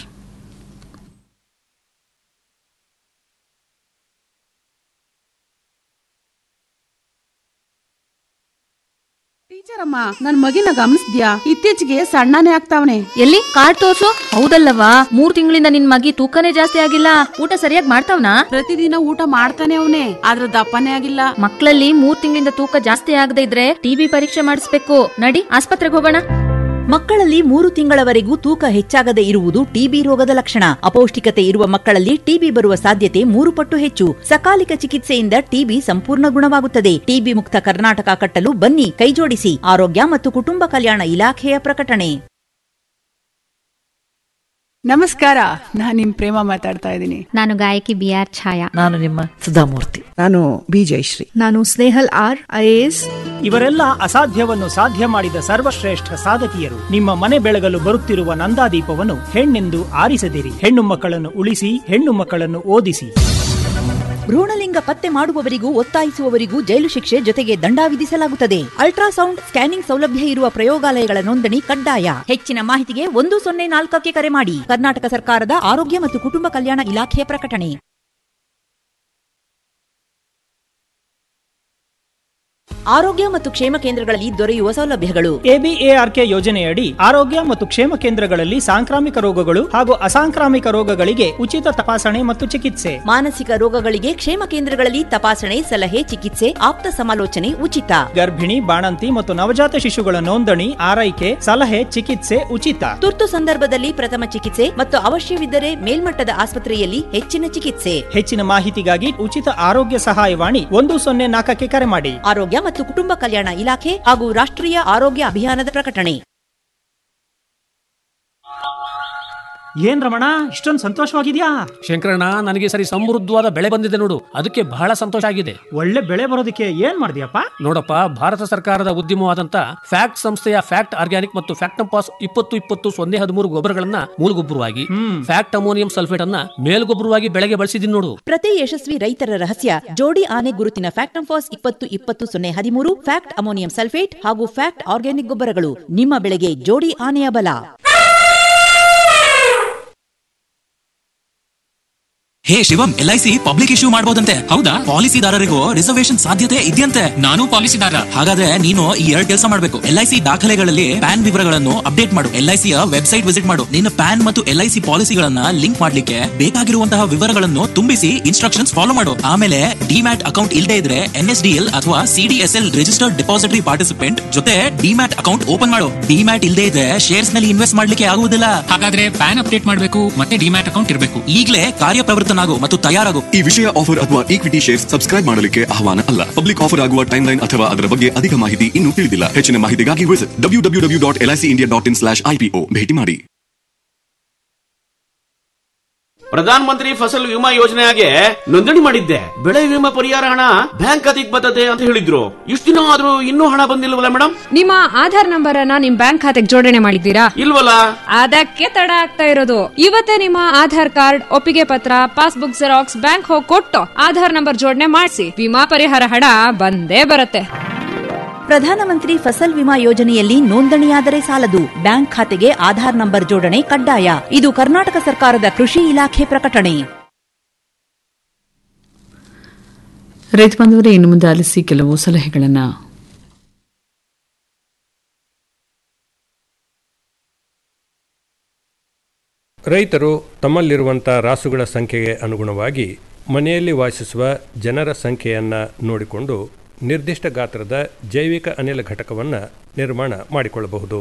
Speaker 1: ಟೀಚರ್ ಅಮ್ಮ ನನ್ ಮಗಿನ ಗಮನಿಸ್ದ್ಯಾ ಇತ್ತೀಚೆಗೆ ಸಣ್ಣನೇ ಆಗ್ತಾವನೆ
Speaker 3: ಎಲ್ಲಿ ಕಾರ್ಡ್ ತೋರ್ಸು ಹೌದಲ್ಲವಾ ಮೂರ್ ತಿಂಗಳಿಂದ ನಿನ್ ಮಗಿ ತೂಕನೇ ಜಾಸ್ತಿ ಆಗಿಲ್ಲ ಊಟ ಸರಿಯಾಗಿ ಮಾಡ್ತಾವ್ನಾ
Speaker 1: ಪ್ರತಿದಿನ ಊಟ ಮಾಡ್ತಾನೆ ಅವನೇ ಆದ್ರ ದಪ್ಪನೇ ಆಗಿಲ್ಲ
Speaker 3: ಮಕ್ಕಳಲ್ಲಿ ಮೂರ್ ತಿಂಗಳಿಂದ ತೂಕ ಜಾಸ್ತಿ ಆಗದೆ ಇದ್ರೆ ಟಿಬಿ ಪರೀಕ್ಷೆ ಮಾಡಿಸ್ಬೇಕು ನಡಿ ಆಸ್ಪತ್ರೆಗೆ ಹೋಗೋಣ
Speaker 10: ಮಕ್ಕಳಲ್ಲಿ ಮೂರು ತಿಂಗಳವರೆಗೂ ತೂಕ ಹೆಚ್ಚಾಗದೆ ಇರುವುದು ಟಿಬಿ ರೋಗದ ಲಕ್ಷಣ ಅಪೌಷ್ಟಿಕತೆ ಇರುವ ಮಕ್ಕಳಲ್ಲಿ ಟಿಬಿ ಬರುವ ಸಾಧ್ಯತೆ ಮೂರು ಪಟ್ಟು ಹೆಚ್ಚು ಸಕಾಲಿಕ ಚಿಕಿತ್ಸೆಯಿಂದ ಟಿಬಿ ಸಂಪೂರ್ಣ ಗುಣವಾಗುತ್ತದೆ ಟಿಬಿ ಮುಕ್ತ ಕರ್ನಾಟಕ ಕಟ್ಟಲು ಬನ್ನಿ ಕೈಜೋಡಿಸಿ ಆರೋಗ್ಯ ಮತ್ತು ಕುಟುಂಬ ಕಲ್ಯಾಣ ಇಲಾಖೆಯ ಪ್ರಕಟಣೆ
Speaker 1: ನಮಸ್ಕಾರ ನಾನ್ ನಿಮ್ ಪ್ರೇಮ ಮಾತಾಡ್ತಾ ಇದ್ದೀನಿ
Speaker 4: ನಾನು ಗಾಯಕಿ ಬಿ ಆರ್ ಛಾಯಾ
Speaker 10: ನಾನು ನಿಮ್ಮ ಸುಧಾಮೂರ್ತಿ
Speaker 6: ನಾನು ಬಿ ಜಯಶ್ರೀ
Speaker 3: ನಾನು ಸ್ನೇಹಲ್ ಆರ್ ಐಎಎಸ್
Speaker 11: ಇವರೆಲ್ಲ ಅಸಾಧ್ಯವನ್ನು ಸಾಧ್ಯ ಮಾಡಿದ ಸರ್ವಶ್ರೇಷ್ಠ ಸಾಧಕಿಯರು ನಿಮ್ಮ ಮನೆ ಬೆಳಗಲು ಬರುತ್ತಿರುವ ನಂದಾದೀಪವನ್ನು ಹೆಣ್ಣೆಂದು ಆರಿಸದಿರಿ ಹೆಣ್ಣು ಮಕ್ಕಳನ್ನು ಉಳಿಸಿ ಹೆಣ್ಣು ಮಕ್ಕಳನ್ನು ಓದಿಸಿ
Speaker 10: ಭ್ರೂಣಲಿಂಗ ಪತ್ತೆ ಮಾಡುವವರಿಗೂ ಒತ್ತಾಯಿಸುವವರಿಗೂ ಜೈಲು ಶಿಕ್ಷೆ ಜೊತೆಗೆ ದಂಡ ವಿಧಿಸಲಾಗುತ್ತದೆ ಅಲ್ಟ್ರಾಸೌಂಡ್ ಸ್ಕ್ಯಾನಿಂಗ್ ಸೌಲಭ್ಯ ಇರುವ ಪ್ರಯೋಗಾಲಯಗಳ ನೋಂದಣಿ ಕಡ್ಡಾಯ ಹೆಚ್ಚಿನ ಮಾಹಿತಿಗೆ ಒಂದು ಸೊನ್ನೆ ನಾಲ್ಕಕ್ಕೆ ಕರೆ ಮಾಡಿ ಕರ್ನಾಟಕ ಸರ್ಕಾರದ ಆರೋಗ್ಯ ಮತ್ತು ಕುಟುಂಬ ಕಲ್ಯಾಣ ಇಲಾಖೆಯ ಪ್ರಕಟಣೆ ಆರೋಗ್ಯ ಮತ್ತು ಕ್ಷೇಮ ಕೇಂದ್ರಗಳಲ್ಲಿ ದೊರೆಯುವ ಸೌಲಭ್ಯಗಳು
Speaker 11: ಎಬಿಎಆರ್ಕೆ ಯೋಜನೆಯಡಿ ಆರೋಗ್ಯ ಮತ್ತು ಕ್ಷೇಮ ಕೇಂದ್ರಗಳಲ್ಲಿ ಸಾಂಕ್ರಾಮಿಕ ರೋಗಗಳು ಹಾಗೂ ಅಸಾಂಕ್ರಾಮಿಕ ರೋಗಗಳಿಗೆ ಉಚಿತ ತಪಾಸಣೆ ಮತ್ತು ಚಿಕಿತ್ಸೆ
Speaker 10: ಮಾನಸಿಕ ರೋಗಗಳಿಗೆ ಕ್ಷೇಮ ಕೇಂದ್ರಗಳಲ್ಲಿ ತಪಾಸಣೆ ಸಲಹೆ ಚಿಕಿತ್ಸೆ ಆಪ್ತ ಸಮಾಲೋಚನೆ ಉಚಿತ
Speaker 11: ಗರ್ಭಿಣಿ ಬಾಣಂತಿ ಮತ್ತು ನವಜಾತ ಶಿಶುಗಳ ನೋಂದಣಿ ಆರೈಕೆ ಸಲಹೆ ಚಿಕಿತ್ಸೆ ಉಚಿತ
Speaker 10: ತುರ್ತು ಸಂದರ್ಭದಲ್ಲಿ ಪ್ರಥಮ ಚಿಕಿತ್ಸೆ ಮತ್ತು ಅವಶ್ಯವಿದ್ದರೆ ಮೇಲ್ಮಟ್ಟದ ಆಸ್ಪತ್ರೆಯಲ್ಲಿ ಹೆಚ್ಚಿನ ಚಿಕಿತ್ಸೆ
Speaker 11: ಹೆಚ್ಚಿನ ಮಾಹಿತಿಗಾಗಿ ಉಚಿತ ಆರೋಗ್ಯ ಸಹಾಯವಾಣಿ ಒಂದು ಸೊನ್ನೆ ನಾಲ್ಕಕ್ಕೆ ಕರೆ ಮಾಡಿ
Speaker 10: ಆರೋಗ್ಯ ಮತ್ತು ಕುಟುಂಬ ಕಲ್ಯಾಣ ಇಲಾಖೆ ಹಾಗೂ ರಾಷ್ಟ್ರೀಯ ಆರೋಗ್ಯ ಅಭಿಯಾನದ ಪ್ರಕಟಣೆ
Speaker 11: ಏನ್ ರಮಣ ಇಷ್ಟೊಂದು ಸಂತೋಷವಾಗಿದ್ಯಾ
Speaker 12: ಶಂಕರಣ್ಣ ನನಗೆ ಸರಿ ಸಮೃದ್ಧವಾದ ಬೆಳೆ ಬಂದಿದೆ ನೋಡು ಅದಕ್ಕೆ ಬಹಳ ಸಂತೋಷ ಆಗಿದೆ
Speaker 11: ಒಳ್ಳೆ ಬೆಳೆ ಬರೋದಕ್ಕೆ ಏನ್ ಮಾಡಿದ್ಯಪ್ಪ
Speaker 12: ನೋಡಪ್ಪ ಭಾರತ ಸರ್ಕಾರದ ಉದ್ಯಮವಾದಂತ ಫ್ಯಾಕ್ಟ್ ಸಂಸ್ಥೆಯ ಫ್ಯಾಕ್ಟ್ ಆರ್ಗ್ಯಾನಿಕ್ ಮತ್ತು ಫ್ಯಾಕ್ಟಂಪಾಸ್ ಇಪ್ಪತ್ತು ಇಪ್ಪತ್ತು ಸೊನ್ನೆ ಹದಿಮೂರು ಗೊಬ್ಬರಗಳನ್ನ ಮೂಲಗೊಬ್ಬರವಾಗಿ ಫ್ಯಾಕ್ಟ್ ಅಮೋನಿಯಂ ಸಲ್ಫೇಟ್ ಅನ್ನ ಮೇಲ್ಗೊಬ್ಬರವಾಗಿ ಬೆಳೆಗೆ ಬಳಸಿದೀನಿ ನೋಡು
Speaker 10: ಪ್ರತಿ ಯಶಸ್ವಿ ರೈತರ ರಹಸ್ಯ ಜೋಡಿ ಆನೆ ಗುರುತಿನ ಫ್ಯಾಕ್ಟಂಫಾಸ್ ಇಪ್ಪತ್ತು ಇಪ್ಪತ್ತು ಸೊನ್ನೆ ಹದಿಮೂರು ಫ್ಯಾಕ್ಟ್ ಅಮೋನಿಯಂ ಸಲ್ಫೇಟ್ ಹಾಗೂ ಫ್ಯಾಕ್ಟ್ ಆರ್ಗ್ಯಾನಿಕ್ ಗೊಬ್ಬರಗಳು ನಿಮ್ಮ ಬೆಳೆಗೆ ಜೋಡಿ ಆನೆಯ ಬಲ
Speaker 13: ಹೇ Shivam L I C public issue ಮಾಡಬಹುದಂತೆ ಹೌದಾ ಪಾಲಿಸಿದಾರರಿಗೂ ರಿಸರ್ವೇಶನ್ ಸಾಧ್ಯತೆ ಇದೆಯಂತೆ ನಾನು ಪಾಲಿಸಿದಾರ ಹಾಗಾದ್ರೆ ನೀನು ಈ ಎರಡ್ ಕೆಲಸ ಮಾಡಬೇಕು ಎಲ್ ಐ ಸಿ ದಾಖಲೆಗಳಲ್ಲಿ ಪ್ಯಾನ್ ವಿವರಗಳನ್ನು ಅಪ್ಡೇಟ್ ಮಾಡು ಎಲ್ ಐ ಸಿಯ ವೆಬ್ಸೈಟ್ ವಿಸಿಟ್ ಮಾಡು ನಿನ್ನ ಪ್ಯಾನ್ ಮತ್ತು ಎಲ್ ಐ ಸಿ ಪಾಲಿಸಿಗಳನ್ನ ಲಿಂಕ್ ಮಾಡ್ಲಿಕ್ಕೆ ಬೇಕಾಗಿರುವಂತಹ ವಿವರಗಳನ್ನು ತುಂಬಿಸಿ ಇನ್ಸ್ಟ್ರಕ್ಷನ್ಸ್ ಫಾಲೋ ಮಾಡು ಆಮೇಲೆ ಡಿಮ್ಯಾಟ್ ಅಕೌಂಟ್ ಇಲ್ಲದೆ ಇದ್ರೆ ಎನ್ ಎಸ್ ಡಿ ಎಲ್ ಅಥವಾ CDSL registered depository participant ಜೊತೆ ಡಿಮ್ಯಾಟ್ ಅಕೌಂಟ್ ಓಪನ್ ಮಾಡು ಡಿಮ್ಯಾಟ್ ಇಲ್ಲದೆ ಇದ್ರೆ ಶೇರ್ಸ್ ನಲ್ಲಿ ಇನ್ವೆಸ್ಟ್ ಮಾಡ್ಲಿಕ್ಕೆ ಆಗುವುದಿಲ್ಲ ಹಾಗಾದ್ರೆ ಪ್ಯಾನ್ ಅಪ್ಡೇಟ್ ಮಾಡಬೇಕು ಮತ್ತೆ ಡಿಮ್ಯಾಟ್ ಅಕೌಂಟ್ ಇರಬೇಕು ಈಗಲೇ ಕಾರ್ಯಪ್ರವೃತ್ತನಾಗು ಮತ್ತು ತಯಾರಾಗು
Speaker 14: ಈ ವಿಷಯ ಆಫರ್ ಅಥವಾ ಈಕ್ವಿಟಿ ಶೇರ್ಸ್ ಸಬ್ಸ್ಕ್ರೈಬ್ ಮಾಡಲಿಕ್ಕೆ ಆಹ್ವಾನ ಅಲ್ಲ ಪಬ್ಲಿಕ್ ಆಫರ್ ಆಗುವ ಟೈಮ್ ಲೈನ್ ಅಥವಾ ಅದರ ಬಗ್ಗೆ ಅಧಿಕ ಮಾಹಿತಿ ಇನ್ನೂ ತಿಳಿದಿಲ್ಲ ಹೆಚ್ಚಿನ ಮಾಹಿತಿಗಾಗಿ visit W W W dot L I C India dot in slash IPO ಭೇಟಿ ಮಾಡಿ
Speaker 15: ಪ್ರಧಾನ ಮಂತ್ರಿ ಫಸಲ್ ವಿಮಾ ಯೋಜನೆಗೆ ನೋಂದಣಿ ಮಾಡಿದ್ದೆ ಬೆಳೆ ವಿಮಾ ಪರಿಹಾರ ಹಣ ಬ್ಯಾಂಕ್ ಖಾತೆಗೆ ಬರ್ತದೆ ಅಂತ ಹೇಳಿದ್ರು ಇಷ್ಟು ದಿನ ಆದ್ರೂ ಇನ್ನೂ ಹಣ ಬಂದಿಲ್ವಲ್ಲ ಮೇಡಮ್
Speaker 16: ನಿಮ್ಮ ಆಧಾರ್ ನಂಬರ್ ಅನ್ನ ನಿಮ್ ಬ್ಯಾಂಕ್ ಖಾತೆಗೆ ಜೋಡಣೆ ಮಾಡಿದ್ದೀರಾ
Speaker 15: ಇಲ್ವಲ್ಲ
Speaker 16: ಅದಕ್ಕೆ ತಡ ಆಗ್ತಾ ಇರೋದು ಇವತ್ತೇ ನಿಮ್ಮ ಆಧಾರ್ ಕಾರ್ಡ್ ಒಪ್ಪಿಗೆ ಪತ್ರ ಪಾಸ್ಬುಕ್ ಜೆರಾಕ್ಸ್ ಬ್ಯಾಂಕ್ ಹೋಗಿ ಕೊಟ್ಟು ಆಧಾರ್ ನಂಬರ್ ಜೋಡಣೆ ಮಾಡಿಸಿ ವಿಮಾ ಪರಿಹಾರ ಹಣ ಬಂದೇ ಬರುತ್ತೆ
Speaker 10: ಪ್ರಧಾನಮಂತ್ರಿ ಫಸಲ್ ವಿಮಾ ಯೋಜನೆಯಲ್ಲಿ ನೋಂದಣಿಯಾದರೆ ಸಾಲದು ಬ್ಯಾಂಕ್ ಖಾತೆಗೆ ಆಧಾರ್ ನಂಬರ್ ಜೋಡಣೆ ಕಡ್ಡಾಯ ಇದು ಕರ್ನಾಟಕ ಸರ್ಕಾರದ ಕೃಷಿ ಇಲಾಖೆ ಪ್ರಕಟಣೆ
Speaker 7: ರೈತ ಬಾಂಧವರೇ ಇನ್ನು ಮುಂದೆ ಆಲಿಸಿ ಕೆಲವು ಸಲಹೆಗಳನ್ನು
Speaker 17: ರೈತರು ತಮ್ಮಲ್ಲಿರುವಂಥ ರಾಸುಗಳ ಸಂಖ್ಯೆಗೆ ಅನುಗುಣವಾಗಿ ಮನೆಯಲ್ಲಿ ವಾಸಿಸುವ ಜನರ ಸಂಖ್ಯೆಯನ್ನು ನೋಡಿಕೊಂಡು ನಿರ್ದಿಷ್ಟ ಗಾತ್ರದ ಜೈವಿಕ ಅನಿಲ ಘಟಕವನ್ನು ನಿರ್ಮಾಣ ಮಾಡಿಕೊಳ್ಳಬಹುದು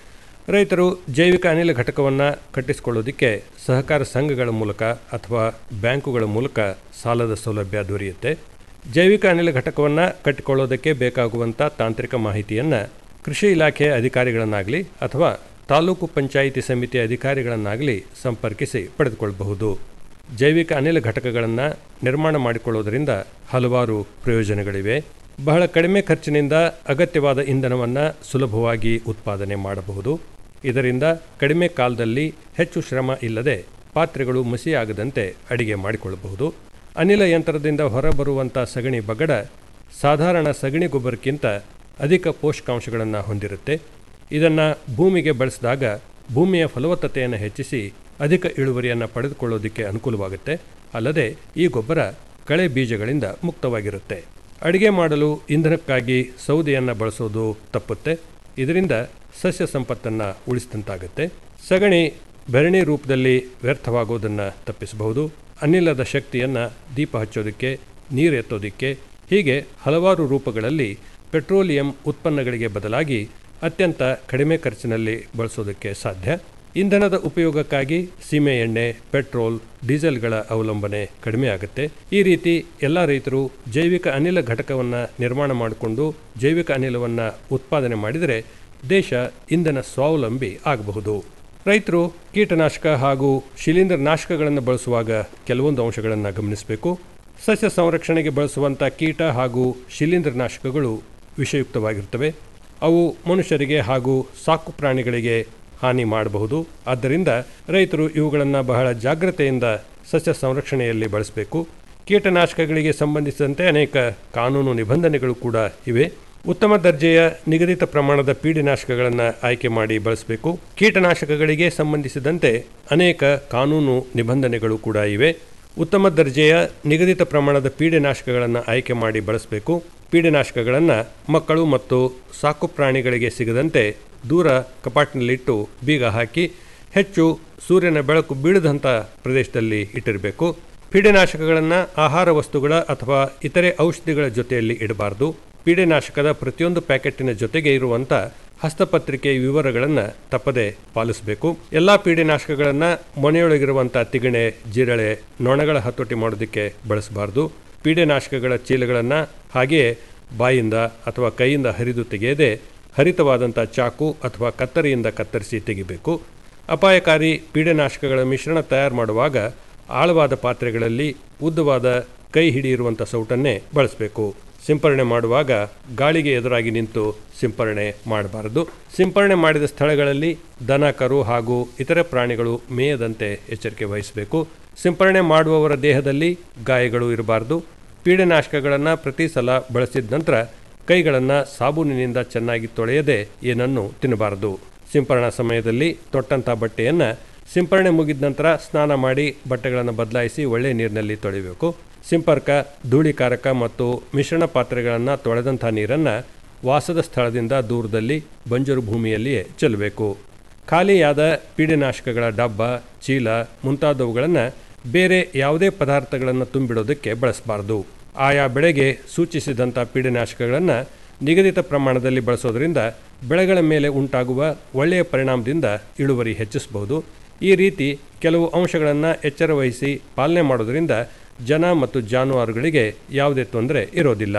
Speaker 17: ರೈತರು ಜೈವಿಕ ಅನಿಲ ಘಟಕವನ್ನು ಕಟ್ಟಿಸಿಕೊಳ್ಳೋದಕ್ಕೆ ಸಹಕಾರ ಸಂಘಗಳ ಮೂಲಕ ಅಥವಾ ಬ್ಯಾಂಕುಗಳ ಮೂಲಕ ಸಾಲದ ಸೌಲಭ್ಯ ದೊರೆಯುತ್ತೆ ಜೈವಿಕ ಅನಿಲ ಘಟಕವನ್ನು ಕಟ್ಟಿಕೊಳ್ಳೋದಕ್ಕೆ ಬೇಕಾಗುವಂಥ ತಾಂತ್ರಿಕ ಮಾಹಿತಿಯನ್ನು ಕೃಷಿ ಇಲಾಖೆಯ ಅಧಿಕಾರಿಗಳನ್ನಾಗಲಿ ಅಥವಾ ತಾಲೂಕು ಪಂಚಾಯಿತಿ ಸಮಿತಿ ಅಧಿಕಾರಿಗಳನ್ನಾಗಲಿ ಸಂಪರ್ಕಿಸಿ ಪಡೆದುಕೊಳ್ಳಬಹುದು ಜೈವಿಕ ಅನಿಲ ಘಟಕಗಳನ್ನು ನಿರ್ಮಾಣ ಮಾಡಿಕೊಳ್ಳೋದರಿಂದ ಹಲವಾರು ಪ್ರಯೋಜನಗಳಿವೆ ಬಹಳ ಕಡಿಮೆ ಖರ್ಚಿನಿಂದ ಅಗತ್ಯವಾದ ಇಂಧನವನ್ನು ಸುಲಭವಾಗಿ ಉತ್ಪಾದನೆ ಮಾಡಬಹುದು ಇದರಿಂದ ಕಡಿಮೆ ಕಾಲದಲ್ಲಿ ಹೆಚ್ಚು ಶ್ರಮ ಇಲ್ಲದೆ ಪಾತ್ರೆಗಳು ಮಸಿಯಾಗದಂತೆ ಅಡಿಗೆ ಮಾಡಿಕೊಳ್ಳಬಹುದು ಅನಿಲ ಯಂತ್ರದಿಂದ ಹೊರಬರುವಂಥ ಸಗಣಿ ಬಗಡ ಸಾಧಾರಣ ಸಗಣಿ ಗೊಬ್ಬರಕ್ಕಿಂತ ಅಧಿಕ ಪೋಷಕಾಂಶಗಳನ್ನು ಹೊಂದಿರುತ್ತೆ ಇದನ್ನು ಭೂಮಿಗೆ ಬಳಸಿದಾಗ ಭೂಮಿಯ ಫಲವತ್ತತೆಯನ್ನು ಹೆಚ್ಚಿಸಿ ಅಧಿಕ ಇಳುವರಿಯನ್ನು ಪಡೆದುಕೊಳ್ಳೋದಕ್ಕೆ ಅನುಕೂಲವಾಗುತ್ತೆ ಅಲ್ಲದೆ ಈ ಗೊಬ್ಬರ ಕಳೆ ಬೀಜಗಳಿಂದ ಮುಕ್ತವಾಗಿರುತ್ತೆ ಅಡಿಗೆ ಮಾಡಲು ಇಂಧನಕ್ಕಾಗಿ ಸೌದೆಯನ್ನು ಬಳಸೋದು ತಪ್ಪುತ್ತೆ ಇದರಿಂದ ಸಸ್ಯ ಸಂಪತ್ತನ್ನು ಉಳಿಸಿದಂತಾಗುತ್ತೆ ಸಗಣಿ ಬೆರಣಿ ರೂಪದಲ್ಲಿ ವ್ಯರ್ಥವಾಗೋದನ್ನು ತಪ್ಪಿಸಬಹುದು ಅನಿಲದ ಶಕ್ತಿಯನ್ನು ದೀಪ ಹಚ್ಚೋದಕ್ಕೆ ನೀರು ಎತ್ತೋದಕ್ಕೆ ಹೀಗೆ ಹಲವಾರು ರೂಪಗಳಲ್ಲಿ ಪೆಟ್ರೋಲಿಯಂ ಉತ್ಪನ್ನಗಳಿಗೆ ಬದಲಾಗಿ ಅತ್ಯಂತ ಕಡಿಮೆ ಖರ್ಚಿನಲ್ಲಿ ಬಳಸೋದಕ್ಕೆ ಸಾಧ್ಯ ಇಂಧನದ ಉಪಯೋಗಕ್ಕಾಗಿ ಸೀಮೆ ಎಣ್ಣೆ ಪೆಟ್ರೋಲ್ ಡೀಸೆಲ್ಗಳ ಅವಲಂಬನೆ ಕಡಿಮೆ ಆಗುತ್ತೆ ಈ ರೀತಿ ಎಲ್ಲ ರೈತರು ಜೈವಿಕ ಅನಿಲ ಘಟಕವನ್ನು ನಿರ್ಮಾಣ ಮಾಡಿಕೊಂಡು ಜೈವಿಕ ಅನಿಲವನ್ನು ಉತ್ಪಾದನೆ ಮಾಡಿದರೆ ದೇಶ ಇಂಧನ ಸ್ವಾವಲಂಬಿ ಆಗಬಹುದು ರೈತರು ಕೀಟನಾಶಕ ಹಾಗೂ ಶಿಲೀಂಧ್ರ ನಾಶಕಗಳನ್ನು ಬಳಸುವಾಗ ಕೆಲವೊಂದು ಅಂಶಗಳನ್ನು ಗಮನಿಸಬೇಕು ಸಸ್ಯ ಸಂರಕ್ಷಣೆಗೆ ಬಳಸುವಂಥ ಕೀಟ ಹಾಗೂ ಶಿಲೀಂಧ್ರ ನಾಶಕಗಳು ವಿಷಯುಕ್ತವಾಗಿರ್ತವೆ ಅವು ಮನುಷ್ಯರಿಗೆ ಹಾಗೂ ಸಾಕು ಪ್ರಾಣಿಗಳಿಗೆ ಹಾನಿ ಮಾಡಬಹುದು ಆದ್ದರಿಂದ ರೈತರು ಇವುಗಳನ್ನು ಬಹಳ ಜಾಗ್ರತೆಯಿಂದ ಸಸ್ಯ ಸಂರಕ್ಷಣೆಯಲ್ಲಿ ಬಳಸಬೇಕು ಕೀಟನಾಶಕಗಳಿಗೆ ಸಂಬಂಧಿಸಿದಂತೆ ಅನೇಕ ಕಾನೂನು ನಿಬಂಧನೆಗಳು ಕೂಡ ಇವೆ ಉತ್ತಮ ದರ್ಜೆಯ ನಿಗದಿತ ಪ್ರಮಾಣದ ಪೀಡಿನಾಶಕಗಳನ್ನು ಆಯ್ಕೆ ಮಾಡಿ ಬಳಸಬೇಕು ಕೀಟನಾಶಕಗಳಿಗೆ ಸಂಬಂಧಿಸಿದಂತೆ ಅನೇಕ ಕಾನೂನು ನಿಬಂಧನೆಗಳು ಕೂಡ ಇವೆ ಉತ್ತಮ ದರ್ಜೆಯ ನಿಗದಿತ ಪ್ರಮಾಣದ ಪೀಡೆನಾಶಕಗಳನ್ನು ಆಯ್ಕೆ ಮಾಡಿ ಬಳಸಬೇಕು ಪೀಡೆನಾಶಕಗಳನ್ನು ಮಕ್ಕಳು ಮತ್ತು ಸಾಕು ಪ್ರಾಣಿಗಳಿಗೆ ಸಿಗದಂತೆ ದೂರ ಕಪಾಟಿನಲ್ಲಿಟ್ಟು ಬೀಗ ಹಾಕಿ ಹೆಚ್ಚು ಸೂರ್ಯನ ಬೆಳಕು ಬೀಳದಂಥ ಪ್ರದೇಶದಲ್ಲಿ ಇಟ್ಟಿರಬೇಕು ಪೀಡೆನಾಶಕಗಳನ್ನು ಆಹಾರ ವಸ್ತುಗಳ ಅಥವಾ ಇತರೆ ಔಷಧಿಗಳ ಜೊತೆಯಲ್ಲಿ ಇಡಬಾರದು ಪೀಡೆನಾಶಕದ ಪ್ರತಿಯೊಂದು ಪ್ಯಾಕೆಟಿನ ಜೊತೆಗೆ ಇರುವಂಥ ಹಸ್ತಪತ್ರಿಕೆ ವಿವರಗಳನ್ನು ತಪ್ಪದೆ ಪಾಲಿಸಬೇಕು ಎಲ್ಲ ಪೀಡೆನಾಶಕಗಳನ್ನು ಮನೆಯೊಳಗಿರುವಂಥ ತಿಗಣೆ ಜಿರಳೆ ನೊಣಗಳ ಹತೋಟಿ ಮಾಡೋದಕ್ಕೆ ಬಳಸಬಾರ್ದು ಪೀಡೆನಾಶಕಗಳ ಚೀಲಗಳನ್ನು ಹಾಗೆಯೇ ಬಾಯಿಂದ ಅಥವಾ ಕೈಯಿಂದ ಹರಿದು ತೆಗೆಯದೆ ಹರಿತವಾದಂಥ ಚಾಕು ಅಥವಾ ಕತ್ತರಿಯಿಂದ ಕತ್ತರಿಸಿ ತೆಗಿಬೇಕು ಅಪಾಯಕಾರಿ ಪೀಡೆನಾಶಕಗಳ ಮಿಶ್ರಣ ತಯಾರು ಮಾಡುವಾಗ ಆಳವಾದ ಪಾತ್ರೆಗಳಲ್ಲಿ ಉದ್ದವಾದ ಕೈ ಹಿಡಿಯಿರುವಂಥ ಸೌಟನ್ನೇ ಬಳಸಬೇಕು ಸಿಂಪರಣೆ ಮಾಡುವಾಗ ಗಾಳಿಗೆ ಎದುರಾಗಿ ನಿಂತು ಸಿಂಪರಣೆ ಮಾಡಬಾರದು ಸಿಂಪರಣೆ ಮಾಡಿದ ಸ್ಥಳಗಳಲ್ಲಿ ದನ ಕರು ಹಾಗೂ ಇತರೆ ಪ್ರಾಣಿಗಳು ಮೇಯದಂತೆ ಎಚ್ಚರಿಕೆ ವಹಿಸಬೇಕು ಸಿಂಪರಣೆ ಮಾಡುವವರ ದೇಹದಲ್ಲಿ ಗಾಯಗಳು ಇರಬಾರದು ಪೀಡನಾಶಕಗಳನ್ನು ಪ್ರತಿ ಸಲ ಬಳಸಿದ ನಂತರ ಕೈಗಳನ್ನು ಸಾಬೂನಿನಿಂದ ಚೆನ್ನಾಗಿ ತೊಳೆಯದೆ ಏನನ್ನು ತಿನ್ನಬಾರದು ಸಿಂಪರಣಾ ಸಮಯದಲ್ಲಿ ತೊಟ್ಟಂಥ ಬಟ್ಟೆಯನ್ನು ಸಿಂಪರಣೆ ಮುಗಿದ ನಂತರ ಸ್ನಾನ ಮಾಡಿ ಬಟ್ಟೆಗಳನ್ನು ಬದಲಾಯಿಸಿ ಒಳ್ಳೆಯ ನೀರಿನಲ್ಲಿ ತೊಳಿಬೇಕು ಸಿಂಪರ್ಕ ಧೂಳಿಕಾರಕ ಮತ್ತು ಮಿಶ್ರಣ ಪಾತ್ರೆಗಳನ್ನು ತೊಳೆದಂಥ ನೀರನ್ನು ವಾಸದ ಸ್ಥಳದಿಂದ ದೂರದಲ್ಲಿ ಬಂಜರು ಭೂಮಿಯಲ್ಲಿಯೇ ಚೆಲ್ಲಬೇಕು ಖಾಲಿಯಾದ ಪೀಡೆನಾಶಕಗಳ ಡಬ್ಬ ಚೀಲ ಮುಂತಾದವುಗಳನ್ನು ಬೇರೆ ಯಾವುದೇ ಪದಾರ್ಥಗಳನ್ನು ತುಂಬಿಡೋದಕ್ಕೆ ಬಳಸಬಾರದು ಆಯಾ ಬೆಳೆಗೆ ಸೂಚಿಸಿದಂಥ ಪೀಡೆನಾಶಕಗಳನ್ನು ನಿಗದಿತ ಪ್ರಮಾಣದಲ್ಲಿ ಬಳಸೋದ್ರಿಂದ ಬೆಳೆಗಳ ಮೇಲೆ ಉಂಟಾಗುವ ಒಳ್ಳೆಯ ಪರಿಣಾಮದಿಂದ ಇಳುವರಿ ಹೆಚ್ಚಿಸಬಹುದು ಈ ರೀತಿ ಕೆಲವು ಅಂಶಗಳನ್ನು ಎಚ್ಚರ ವಹಿಸಿ ಪಾಲನೆ ಮಾಡೋದರಿಂದ ಜನ ಮತ್ತು ಜಾನುವಾರುಗಳಿಗೆ ಯಾವುದೇ ತೊಂದರೆ ಇರೋದಿಲ್ಲ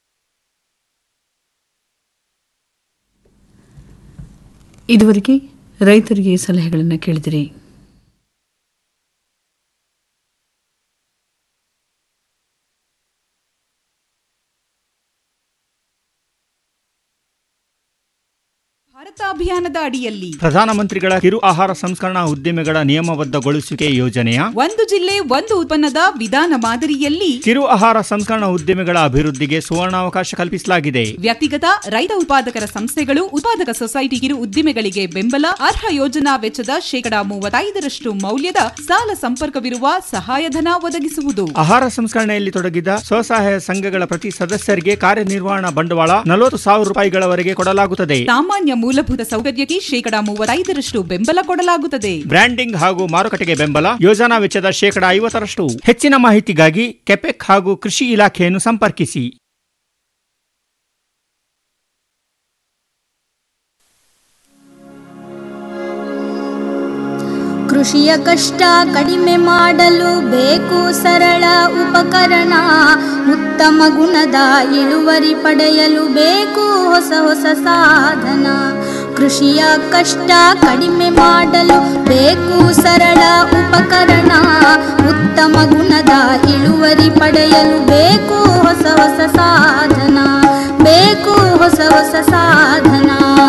Speaker 7: ಇದುವರೆಗೆ ರೈತರಿಗೆ ಸಲಹೆಗಳನ್ನು ಕೇಳಿದಿರಿ
Speaker 18: ಭಾರತ ಅಭಿಯಾನದ ಅಡಿಯಲ್ಲಿ
Speaker 19: ಪ್ರಧಾನಮಂತ್ರಿಗಳ ಕಿರು ಆಹಾರ ಸಂಸ್ಕರಣಾ ಉದ್ದಿಮೆಗಳ ನಿಯಮಬದ್ಧಗೊಳಿಸುವಿಕೆ ಯೋಜನೆಯ
Speaker 18: ಒಂದು ಜಿಲ್ಲೆ ಒಂದು ಉತ್ಪನ್ನದ ವಿಧಾನ ಮಾದರಿಯಲ್ಲಿ
Speaker 19: ಕಿರು ಆಹಾರ ಸಂಸ್ಕರಣಾ ಉದ್ದಿಮೆಗಳ ಅಭಿವೃದ್ಧಿಗೆ ಸುವರ್ಣಾವಕಾಶ ಕಲ್ಪಿಸಲಾಗಿದೆ
Speaker 18: ವ್ಯಕ್ತಿಗತ ರೈತ ಉತ್ಪಾದಕರ ಸಂಸ್ಥೆಗಳು ಉತ್ಪಾದಕ ಸೊಸೈಟಿ ಕಿರು ಉದ್ದಿಮೆಗಳಿಗೆ ಬೆಂಬಲ ಅರ್ಹ ಯೋಜನಾ ವೆಚ್ಚದ ಶೇಕಡಾ ಮೂವತ್ತೈದರಷ್ಟು ಮೌಲ್ಯದ ಸಾಲ ಸಂಪರ್ಕವಿರುವ ಸಹಾಯಧನ ಒದಗಿಸುವುದು
Speaker 19: ಆಹಾರ ಸಂಸ್ಕರಣೆಯಲ್ಲಿ ತೊಡಗಿದ ಸ್ವಸಹಾಯ ಸಂಘಗಳ ಪ್ರತಿ ಸದಸ್ಯರಿಗೆ ಕಾರ್ಯನಿರ್ವಹಣಾ ಬಂಡವಾಳ ನಲವತ್ತು ಸಾವಿರ ರೂಪಾಯಿಗಳವರೆಗೆ ಕೊಡಲಾಗುತ್ತದೆ
Speaker 18: ಸಾಮಾನ್ಯ ಮೂಲಭೂತ ಸೌಕರ್ಯಕ್ಕೆ ಶೇಕಡಾ ಮೂವತ್ತೈದರಷ್ಟು ಬೆಂಬಲ ಕೊಡಲಾಗುತ್ತದೆ
Speaker 19: ಬ್ರ್ಯಾಂಡಿಂಗ್ ಹಾಗೂ ಮಾರುಕಟ್ಟೆಗೆ ಬೆಂಬಲ ಯೋಜನಾ ವೆಚ್ಚದ ಶೇಕಡಾ ಐವತ್ತರಷ್ಟು ಹೆಚ್ಚಿನ ಮಾಹಿತಿಗಾಗಿ ಕೆಪೆಕ್ ಹಾಗೂ ಕೃಷಿ ಇಲಾಖೆಯನ್ನು ಸಂಪರ್ಕಿಸಿ
Speaker 20: ಕೃಷಿಯ ಕಷ್ಟ ಕಡಿಮೆ ಮಾಡಲು ಬೇಕು ಸರಳ ಉಪಕರಣ ಉತ್ತಮ ಗುಣದ ಇಳುವರಿ ಪಡೆಯಲು ಬೇಕು ಹೊಸ ಹೊಸ ಸಾಧನ ಕೃಷಿಯ ಕಷ್ಟ ಕಡಿಮೆ ಮಾಡಲು ಬೇಕು ಸರಳ ಉಪಕರಣ ಉತ್ತಮ ಗುಣದ ಇಳುವರಿ ಪಡೆಯಲು ಬೇಕು ಹೊಸ ಹೊಸ ಸಾಧನ ಬೇಕು ಹೊಸ ಹೊಸ ಸಾಧನ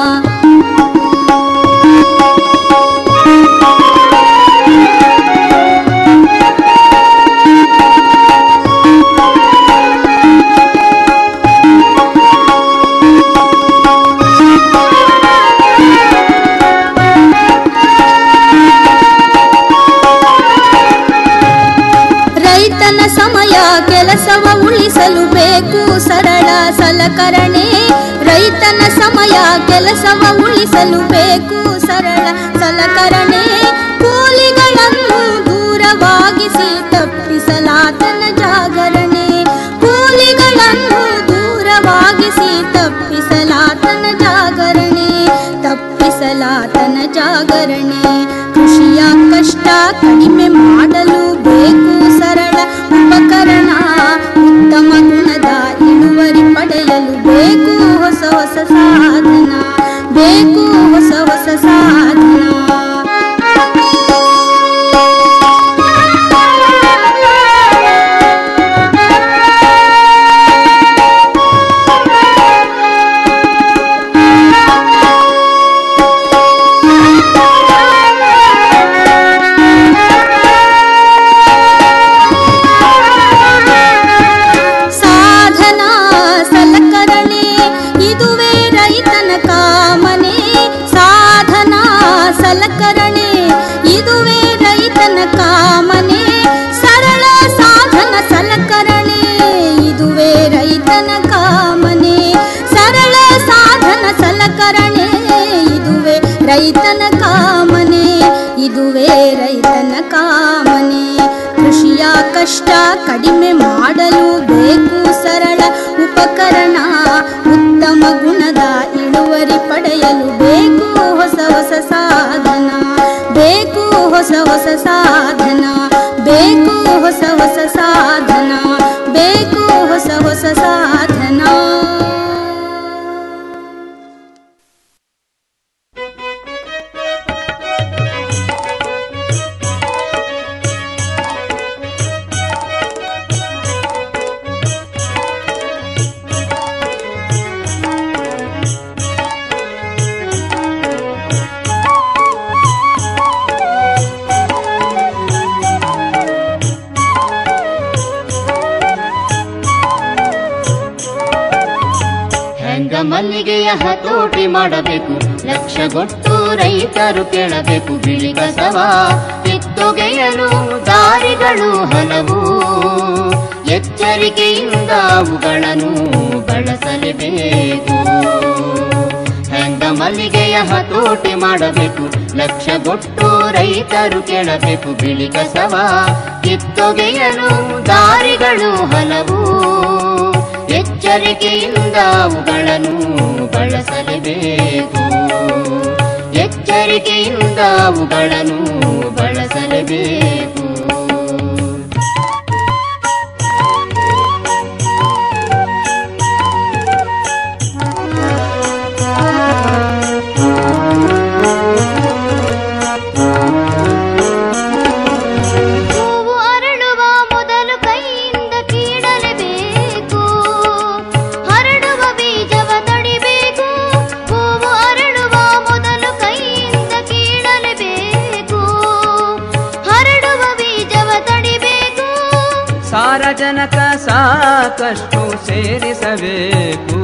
Speaker 20: ರೈತನ ಸಮಯ ಕೆಲಸವ ಉಳಿಸಲು ಬೇಕು ಸರಳ ಸಲಕರಣೆ ರೈತನ ಸಮಯ ಕೆಲಸವ ಉಳಿಸಲು ಬೇಕು ಸರಳ ಸಲಕರಣೆ ಕೂಲಿಗಳನ್ನು ದೂರವಾಗಿಸಿ ತಪ್ಪಿಸಲಾತನ ಜಾಗರಣೆ ಕೂಲಿಗಳನ್ನು ದೂರವಾಗಿಸಿ ತಪ್ಪಿಸಲಾತನ ಜಾಗರಣೆ ತಪ್ಪಿಸಲಾತನ ಜಾಗರಣೆ ಕೃಷಿಯ ಕಷ್ಟ ಕಡಿಮೆ ಮಾಡಲು ಬೇಕು ಸರಳ ಉಪಕರಣ ಉತ್ತಮ ಗುಣದ ಇಳುವರಿ ಪಡೆಯಲು ಬೇಕು ಹೊಸ ಹೊಸ ಸಾಧನ ಬೇಕು ಹೊಸ ಹೊಸ ಸಾಧನ ಸಾಧನ ಸಲಕರಣೆ ಇದುವೇ ರೈತನ ಕಾಮನೆ ಸಾಧನ ಸಲಕರಣೆ ಇದುವೇ ರೈತನ ಕಾಮನೆ ಸರಳ ಸಾಧನ ಸಲಕರಣೆ ಇದುವೇ ರೈತನ ಕಾಮನೆ ಸರಳ ಸಾಧನ ಸಲಕರಣೆ ಇದುವೇ ರೈತನ ಕಾಮನೆ ಇದುವೇ ರೈತನ ಕಾಮನೆ ಕೃಷಿಯ ಕಷ್ಟ ಕಡಿಮೆ ಮಾಡಲು ಬೇಕು ಸರಳ ಉಪಕರಣ ಉತ್ತಮ ಗುಣದ ಇಳುವರಿ ಪಡೆಯಲು ಬೇಕು ಹೊಸ ಹೊಸ ಸಾಧನ ಬೇಕು ಹೊಸ ಹೊಸ ಸಾಧನ ಬೇಕು ಹೊಸ ಹೊಸ ಸಾಧನ ಬೇಕು ಹೊಸ ಹೊಸ ಸಾಧನ
Speaker 21: ಹೆಂಗ ಮಲ್ಲಿಗೆಯ ಹತೋಟಿ ಮಾಡಬೇಕು ಲಕ್ಷಗೊಟ್ಟು ರೈತರು ಕೇಳಬೇಕು ಬಿಳಿ ಕಸವ ಕಿತ್ತೊಗೆಯಲು ದಾರಿಗಳು ಹಲವು ಎಚ್ಚರಿಕೆಯಿಂದ ಅವುಗಳನ್ನು ಬಳಸಲೇಬೇಕು ಹೆಂಗ ಮಲ್ಲಿಗೆಯ ಹತೋಟಿ ಮಾಡಬೇಕು ಲಕ್ಷಗೊಟ್ಟು ರೈತರು ಕೇಳಬೇಕು ಬಿಳಿ ಕಸವ ಕಿತ್ತೊಗೆಯಲು ದಾರಿಗಳು ಹಲವು ಎಚ್ಚರಿಕೆಯಿಂದ ಅವುಗಳನ್ನು ಬಳಸಲೇಬೇಕು ಎಚ್ಚರಿಕೆಯಿಂದ ಅವುಗಳನ್ನು ಬಳಸಲೇಬೇಕು
Speaker 2: ಸಾರಜನಕ ಸಾಕಷ್ಟು ಸೇರಿಸಬೇಕು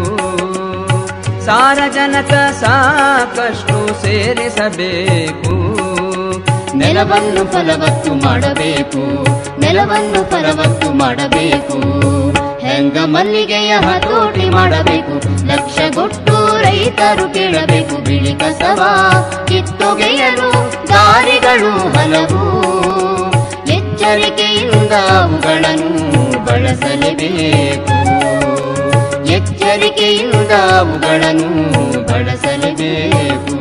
Speaker 2: ಸಾರಜನಕ ಸಾಕಷ್ಟು ಸೇರಿಸಬೇಕು
Speaker 21: ನೆಲವನ್ನು ಫಲವತ್ತು ಮಾಡಬೇಕು ನೆಲವನ್ನು ಫಲವತ್ತು ಮಾಡಬೇಕು ಹೆಂಗ ಮಲ್ಲಿಗೆಯ ಹತೋಟಿ ಮಾಡಬೇಕು ಲಕ್ಷಗೊಟ್ಟು ರೈತರು ಕೇಳಬೇಕು ಬಿಳಿ ಕಸವ ಕಿತ್ತೊಗೆಯಲು ದಾರಿಗಳು ಹಲವು ಎಚ್ಚರಿಕೆಯಿಂದ ಅವುಗಳನ್ನು ಬಳಸಲೇಬೇಕು ಎಚ್ಚರಿಕೆಯಿಂದ ಅವುಗಳನ್ನು ಬಳಸಲೇಬೇಕು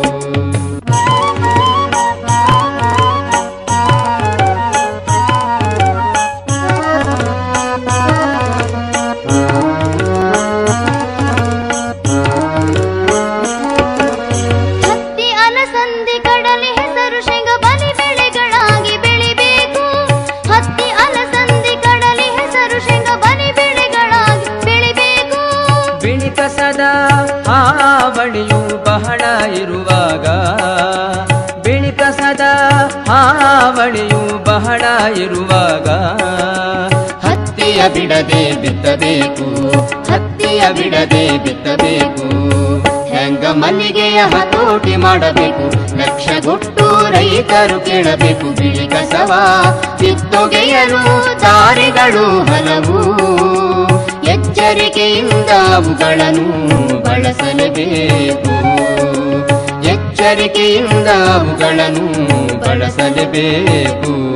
Speaker 21: ಹತ್ತಿ ಅಲಸಂದಿ ಕಡಲೆ ಹೆಸರು ಶೇಂಗ ಬಲಿ ಬೆಳೆಗಳಾಗಿ ಬೆಳಿಬೇಕು ಹತ್ತಿ ಅಲಸಂದಿ ಕಡಲೆ ಹೆಸರು ಶೇಂಗ ಬಲಿ ಬೆಳೆಗಳಾಗಿ ಬೆಳಿಬೇಕು
Speaker 2: ಬಿಳಿ ಕಸದ ಹಾವಳಿಯು ಬಹಳ ಇರುವಾಗ ಬಿಳಿ ಕಸದ ಹಾವಳಿಯು ಬಹಳ ಇರುವಾಗ
Speaker 21: ಹತ್ತಿಯ ಬಿಡದೆ ಬಿತ್ತಬೇಕು ಹತ್ತಿಯ ಬಿಡದೆ ಬಿತ್ತಬೇಕು ಹೆಂಗ ಮಲ್ಲಿಗೆಯ ಹತೋಟಿ ಮಾಡಬೇಕು ಲಕ್ಷಗೊಟ್ಟು ರೈತರು ಕೇಳಬೇಕು ಬಿಳಿ ಕಸವ ಕಿತ್ತೊಗೆಯಲು ದಾರಿಗಳು ಹಲವು ಎಚ್ಚರಿಕೆಯಿಂದ ಅವುಗಳನ್ನು ಬಳಸಲೇಬೇಕು ಎಚ್ಚರಿಕೆಯಿಂದ ಅವುಗಳನ್ನು ಬಳಸಲೇಬೇಕು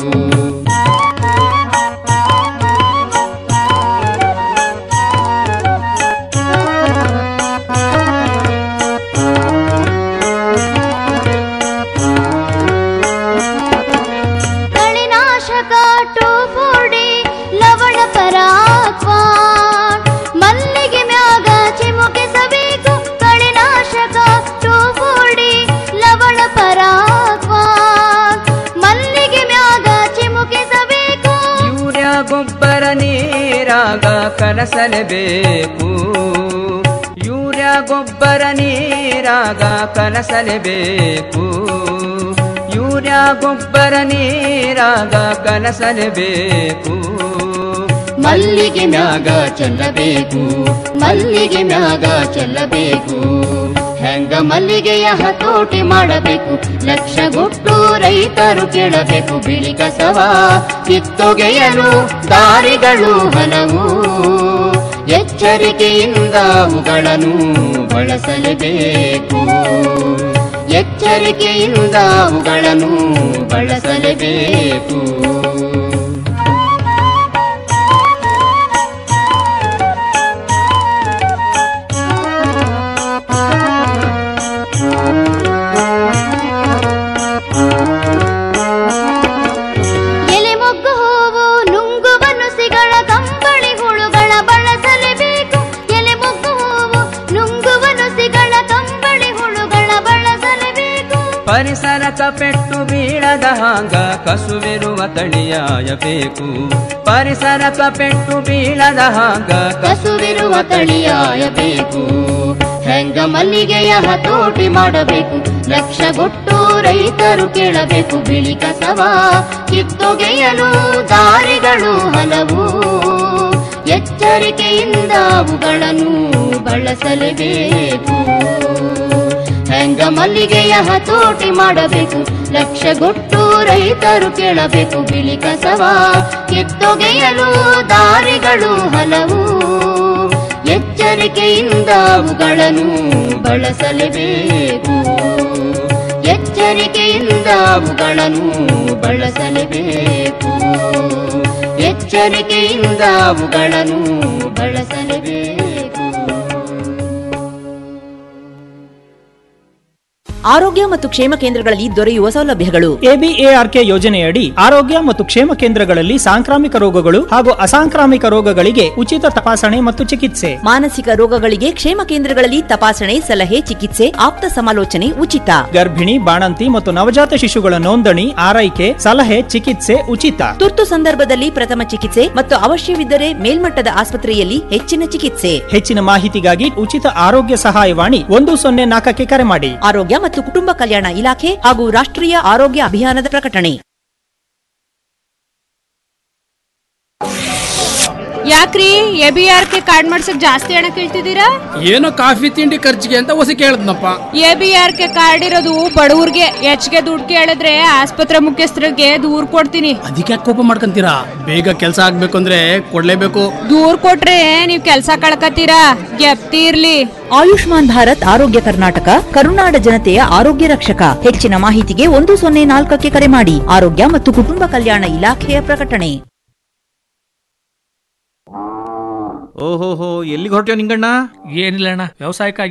Speaker 21: ಕಳೆನಾಶಕ ಟೋಫೋಡಿ ಲವಣ ಪರಾಕ್ವ ಮಲ್ಲಿಗೆ ಮ್ಯಾಗ ಚಿಮುಕಿಸಬೇಕು ಕಳೆನಾಶಕ ಟೋಫೋಡಿ ಲವಣ ಪರಾಕ್ವ ಮಲ್ಲಿಗೆ ಮ್ಯಾಗ ಚಿಮುಕಿಸಬೇಕು
Speaker 2: ಯೂರಿಯಾ ಗೊಬ್ಬರ ನೀರಾಗ ಕಲಸಲೇಬೇಕು ಯೂರಿಯಾ ಗೊಬ್ಬರ ನೀರಾಗ ಕಲಸಲೇಬೇಕು ಯೂರಿಯಾ ಗೊಬ್ಬರ ನೀರಾಗ ಕಲಸಲೇಬೇಕು
Speaker 21: ಮಲ್ಲಿಗೆ ಮ್ಯಾಗ ಚೆಲ್ಲಬೇಕು ಮಲ್ಲಿಗೆ ಮ್ಯಾಗ ಚೆಲ್ಲಬೇಕು ಹೆಂಗ ಮಲ್ಲಿಗೆಯ ಹತೋಟಿ ಮಾಡಬೇಕು ಲಕ್ಷಗೊಟ್ಟು ರೈತರು ಕೇಳಬೇಕು ಬಿಳಿ ಕಸವ ಕಿತ್ತೊಗೆಯಲು ದಾರಿಗಳು ಹಲವು ಎಚ್ಚರಿಕೆಯಿಂದ ಅವುಗಳನ್ನು ಬಳಸಲೇಬೇಕು ಎಚ್ಚರಿಕೆಯಿಂದ ಅವುಗಳನ್ನು ಬಳಸಲೇಬೇಕು ಎಲೆ ಮೊಗ್ಗು ಹೂವು ನುಂಗುವ ನುಸಿಗಳ ಕಂಬಳಿ ಹುಳುಗಳ ಬಳಸಲೇಬೇಕು ಎಲೆ ಮೊಗ್ಗು ಹೂವು ನುಂಗುವ ನುಸಿಗಳ ಕಂಬಳಿ ಹುಳುಗಳ ಬಳಸಲೇಬೇಕು
Speaker 2: ಪರಿಸರಕ ಪೆಟ್ಟು ಬೀಳದ ಹಾಂಗ ಕಸುವಿರುವ ತಳಿಯಾಯಬೇಕು ಪರಿಸರಕ ಪೆಟ್ಟು ಬೀಳದ ಹಾಂಗ
Speaker 21: ಕಸುವಿರುವ ತಳಿಯಾಯಬೇಕು ಹೆಂಗ ಮಲ್ಲಿಗೆಯ ಹತೋಟಿ ಮಾಡಬೇಕು ಲಕ್ಷಗೊಟ್ಟು ರೈತರು ಕೇಳಬೇಕು ಬಿಳಿ ಕಸವ ಕಿತ್ತೊಗೆಯಲು ದಾರಿಗಳು ಹಲವು ಎಚ್ಚರಿಕೆಯಿಂದ ಅವುಗಳನ್ನು ಬಳಸಲೇಬೇಕು ಹೆಂಗ ಮಲ್ಲಿಗೆಯ ಹತೋಟಿ ಮಾಡಬೇಕು ಲಕ್ಷಗೊಟ್ಟು ರೈತರು ಕೇಳಬೇಕು ಬಿಳಿ ಕಸವ ಕಿತ್ತೊಗೆಯಲು ದಾರಿಗಳು ಹಲವು ಎಚ್ಚರಿಕೆಯಿಂದ ಅವುಗಳನ್ನು ಬಳಸಲೇಬೇಕು ಎಚ್ಚರಿಕೆಯಿಂದ ಅವುಗಳನ್ನು ಬಳಸಲೇಬೇಕು ಎಚ್ಚರಿಕೆಯಿಂದ ಅವುಗಳನ್ನು ಬಳಸಲೇಬೇಕು
Speaker 10: ಆರೋಗ್ಯ ಮತ್ತು ಕ್ಷೇಮ ಕೇಂದ್ರಗಳಲ್ಲಿ ದೊರೆಯುವ ಸೌಲಭ್ಯಗಳು
Speaker 11: ಎಬಿಎಆರ್ಕೆ ಯೋಜನೆಯಡಿ ಆರೋಗ್ಯ ಮತ್ತು ಕ್ಷೇಮ ಕೇಂದ್ರಗಳಲ್ಲಿ ಸಾಂಕ್ರಾಮಿಕ ರೋಗಗಳು ಹಾಗೂ ಅಸಾಂಕ್ರಾಮಿಕ ರೋಗಗಳಿಗೆ ಉಚಿತ ತಪಾಸಣೆ ಮತ್ತು ಚಿಕಿತ್ಸೆ
Speaker 10: ಮಾನಸಿಕ ರೋಗಗಳಿಗೆ ಕ್ಷೇಮ ಕೇಂದ್ರಗಳಲ್ಲಿ ತಪಾಸಣೆ ಸಲಹೆ ಚಿಕಿತ್ಸೆ ಆಪ್ತ ಸಮಾಲೋಚನೆ ಉಚಿತ
Speaker 11: ಗರ್ಭಿಣಿ ಬಾಣಂತಿ ಮತ್ತು ನವಜಾತ ಶಿಶುಗಳ ನೋಂದಣಿ ಆರೈಕೆ ಸಲಹೆ ಚಿಕಿತ್ಸೆ ಉಚಿತ
Speaker 10: ತುರ್ತು ಸಂದರ್ಭದಲ್ಲಿ ಪ್ರಥಮ ಚಿಕಿತ್ಸೆ ಮತ್ತು ಅವಶ್ಯವಿದ್ದರೆ ಮೇಲ್ಮಟ್ಟದ ಆಸ್ಪತ್ರೆಯಲ್ಲಿ ಹೆಚ್ಚಿನ ಚಿಕಿತ್ಸೆ
Speaker 11: ಹೆಚ್ಚಿನ ಮಾಹಿತಿಗಾಗಿ ಉಚಿತ ಆರೋಗ್ಯ ಸಹಾಯವಾಣಿ ಒಂದು ಸೊನ್ನೆ ನಾಲ್ಕಕ್ಕೆ ಕರೆ ಮಾಡಿ
Speaker 10: ಆರೋಗ್ಯ ಮತ್ತು ಕುಟುಂಬ ಕಲ್ಯಾಣ ಇಲಾಖೆ ಹಾಗೂ ರಾಷ್ಟ್ರೀಯ ಆರೋಗ್ಯ ಅಭಿಯಾನದ ಪ್ರಕಟಣೆ
Speaker 16: ಯಾಕ್ರಿ A B R K card ಮಾಡ್ಸಕ್ ಜಾಸ್ತಿ ಹಣ ಕೇಳ್ತಿದ್ದೀರಾ
Speaker 5: ಏನೋ ಕಾಫಿ ತಿಂಡಿ ಖರ್ಚಿಗೆ ಅಂತ ಹೊಸ ಕೇಳದ್ನಪ್ಪ
Speaker 16: A B R K card ಇರೋದು ಬಡವ್ರಿಗೆ ಹೆಚ್ಚಿಗೆ ದುಡ್ಡು ಕೇಳಿದ್ರೆ ಆಸ್ಪತ್ರೆ ಮುಖ್ಯಸ್ಥರಿಗೆ ದೂರ್ ಕೊಡ್ತೀನಿ
Speaker 5: ಅದಕ್ಕೆ ಯಾಕೆ ಕೋಪ ಮಾಡ್ಕೊಂತೀರಾ ಬೇಗ ಕೆಲಸ ಆಗ್ಬೇಕು ಅಂದ್ರೆ ಕೊಡ್ಲೇಬೇಕು
Speaker 16: ದೂರ್ ಕೊಟ್ರೆ ನೀವ್ ಕೆಲ್ಸ ಕಳ್ಕತ್ತೀರಾ ಗೆಪ್ತಿ ಇರ್ಲಿ
Speaker 10: ಆಯುಷ್ಮಾನ್ ಭಾರತ್ ಆರೋಗ್ಯ ಕರ್ನಾಟಕ ಕರುನಾಡ ಜನತೆಯ ಆರೋಗ್ಯ ರಕ್ಷಕ ಹೆಚ್ಚಿನ ಮಾಹಿತಿಗೆ ಒಂದು ಸೊನ್ನೆ ನಾಲ್ಕಕ್ಕೆ ಕರೆ ಮಾಡಿ ಆರೋಗ್ಯ ಮತ್ತು ಕುಟುಂಬ ಕಲ್ಯಾಣ ಇಲಾಖೆಯ ಪ್ರಕಟಣೆ
Speaker 19: ಓಹೋಹೋ ಎಲ್ಲಿಗೆ ಹೊರಟ್ಯೋ ನಿಂಗಣ್ಣ
Speaker 12: ಏನಿಲ್ಲ ಅಣ್ಣ ವ್ಯವಸಾಯಕ್ಕಾಗಿ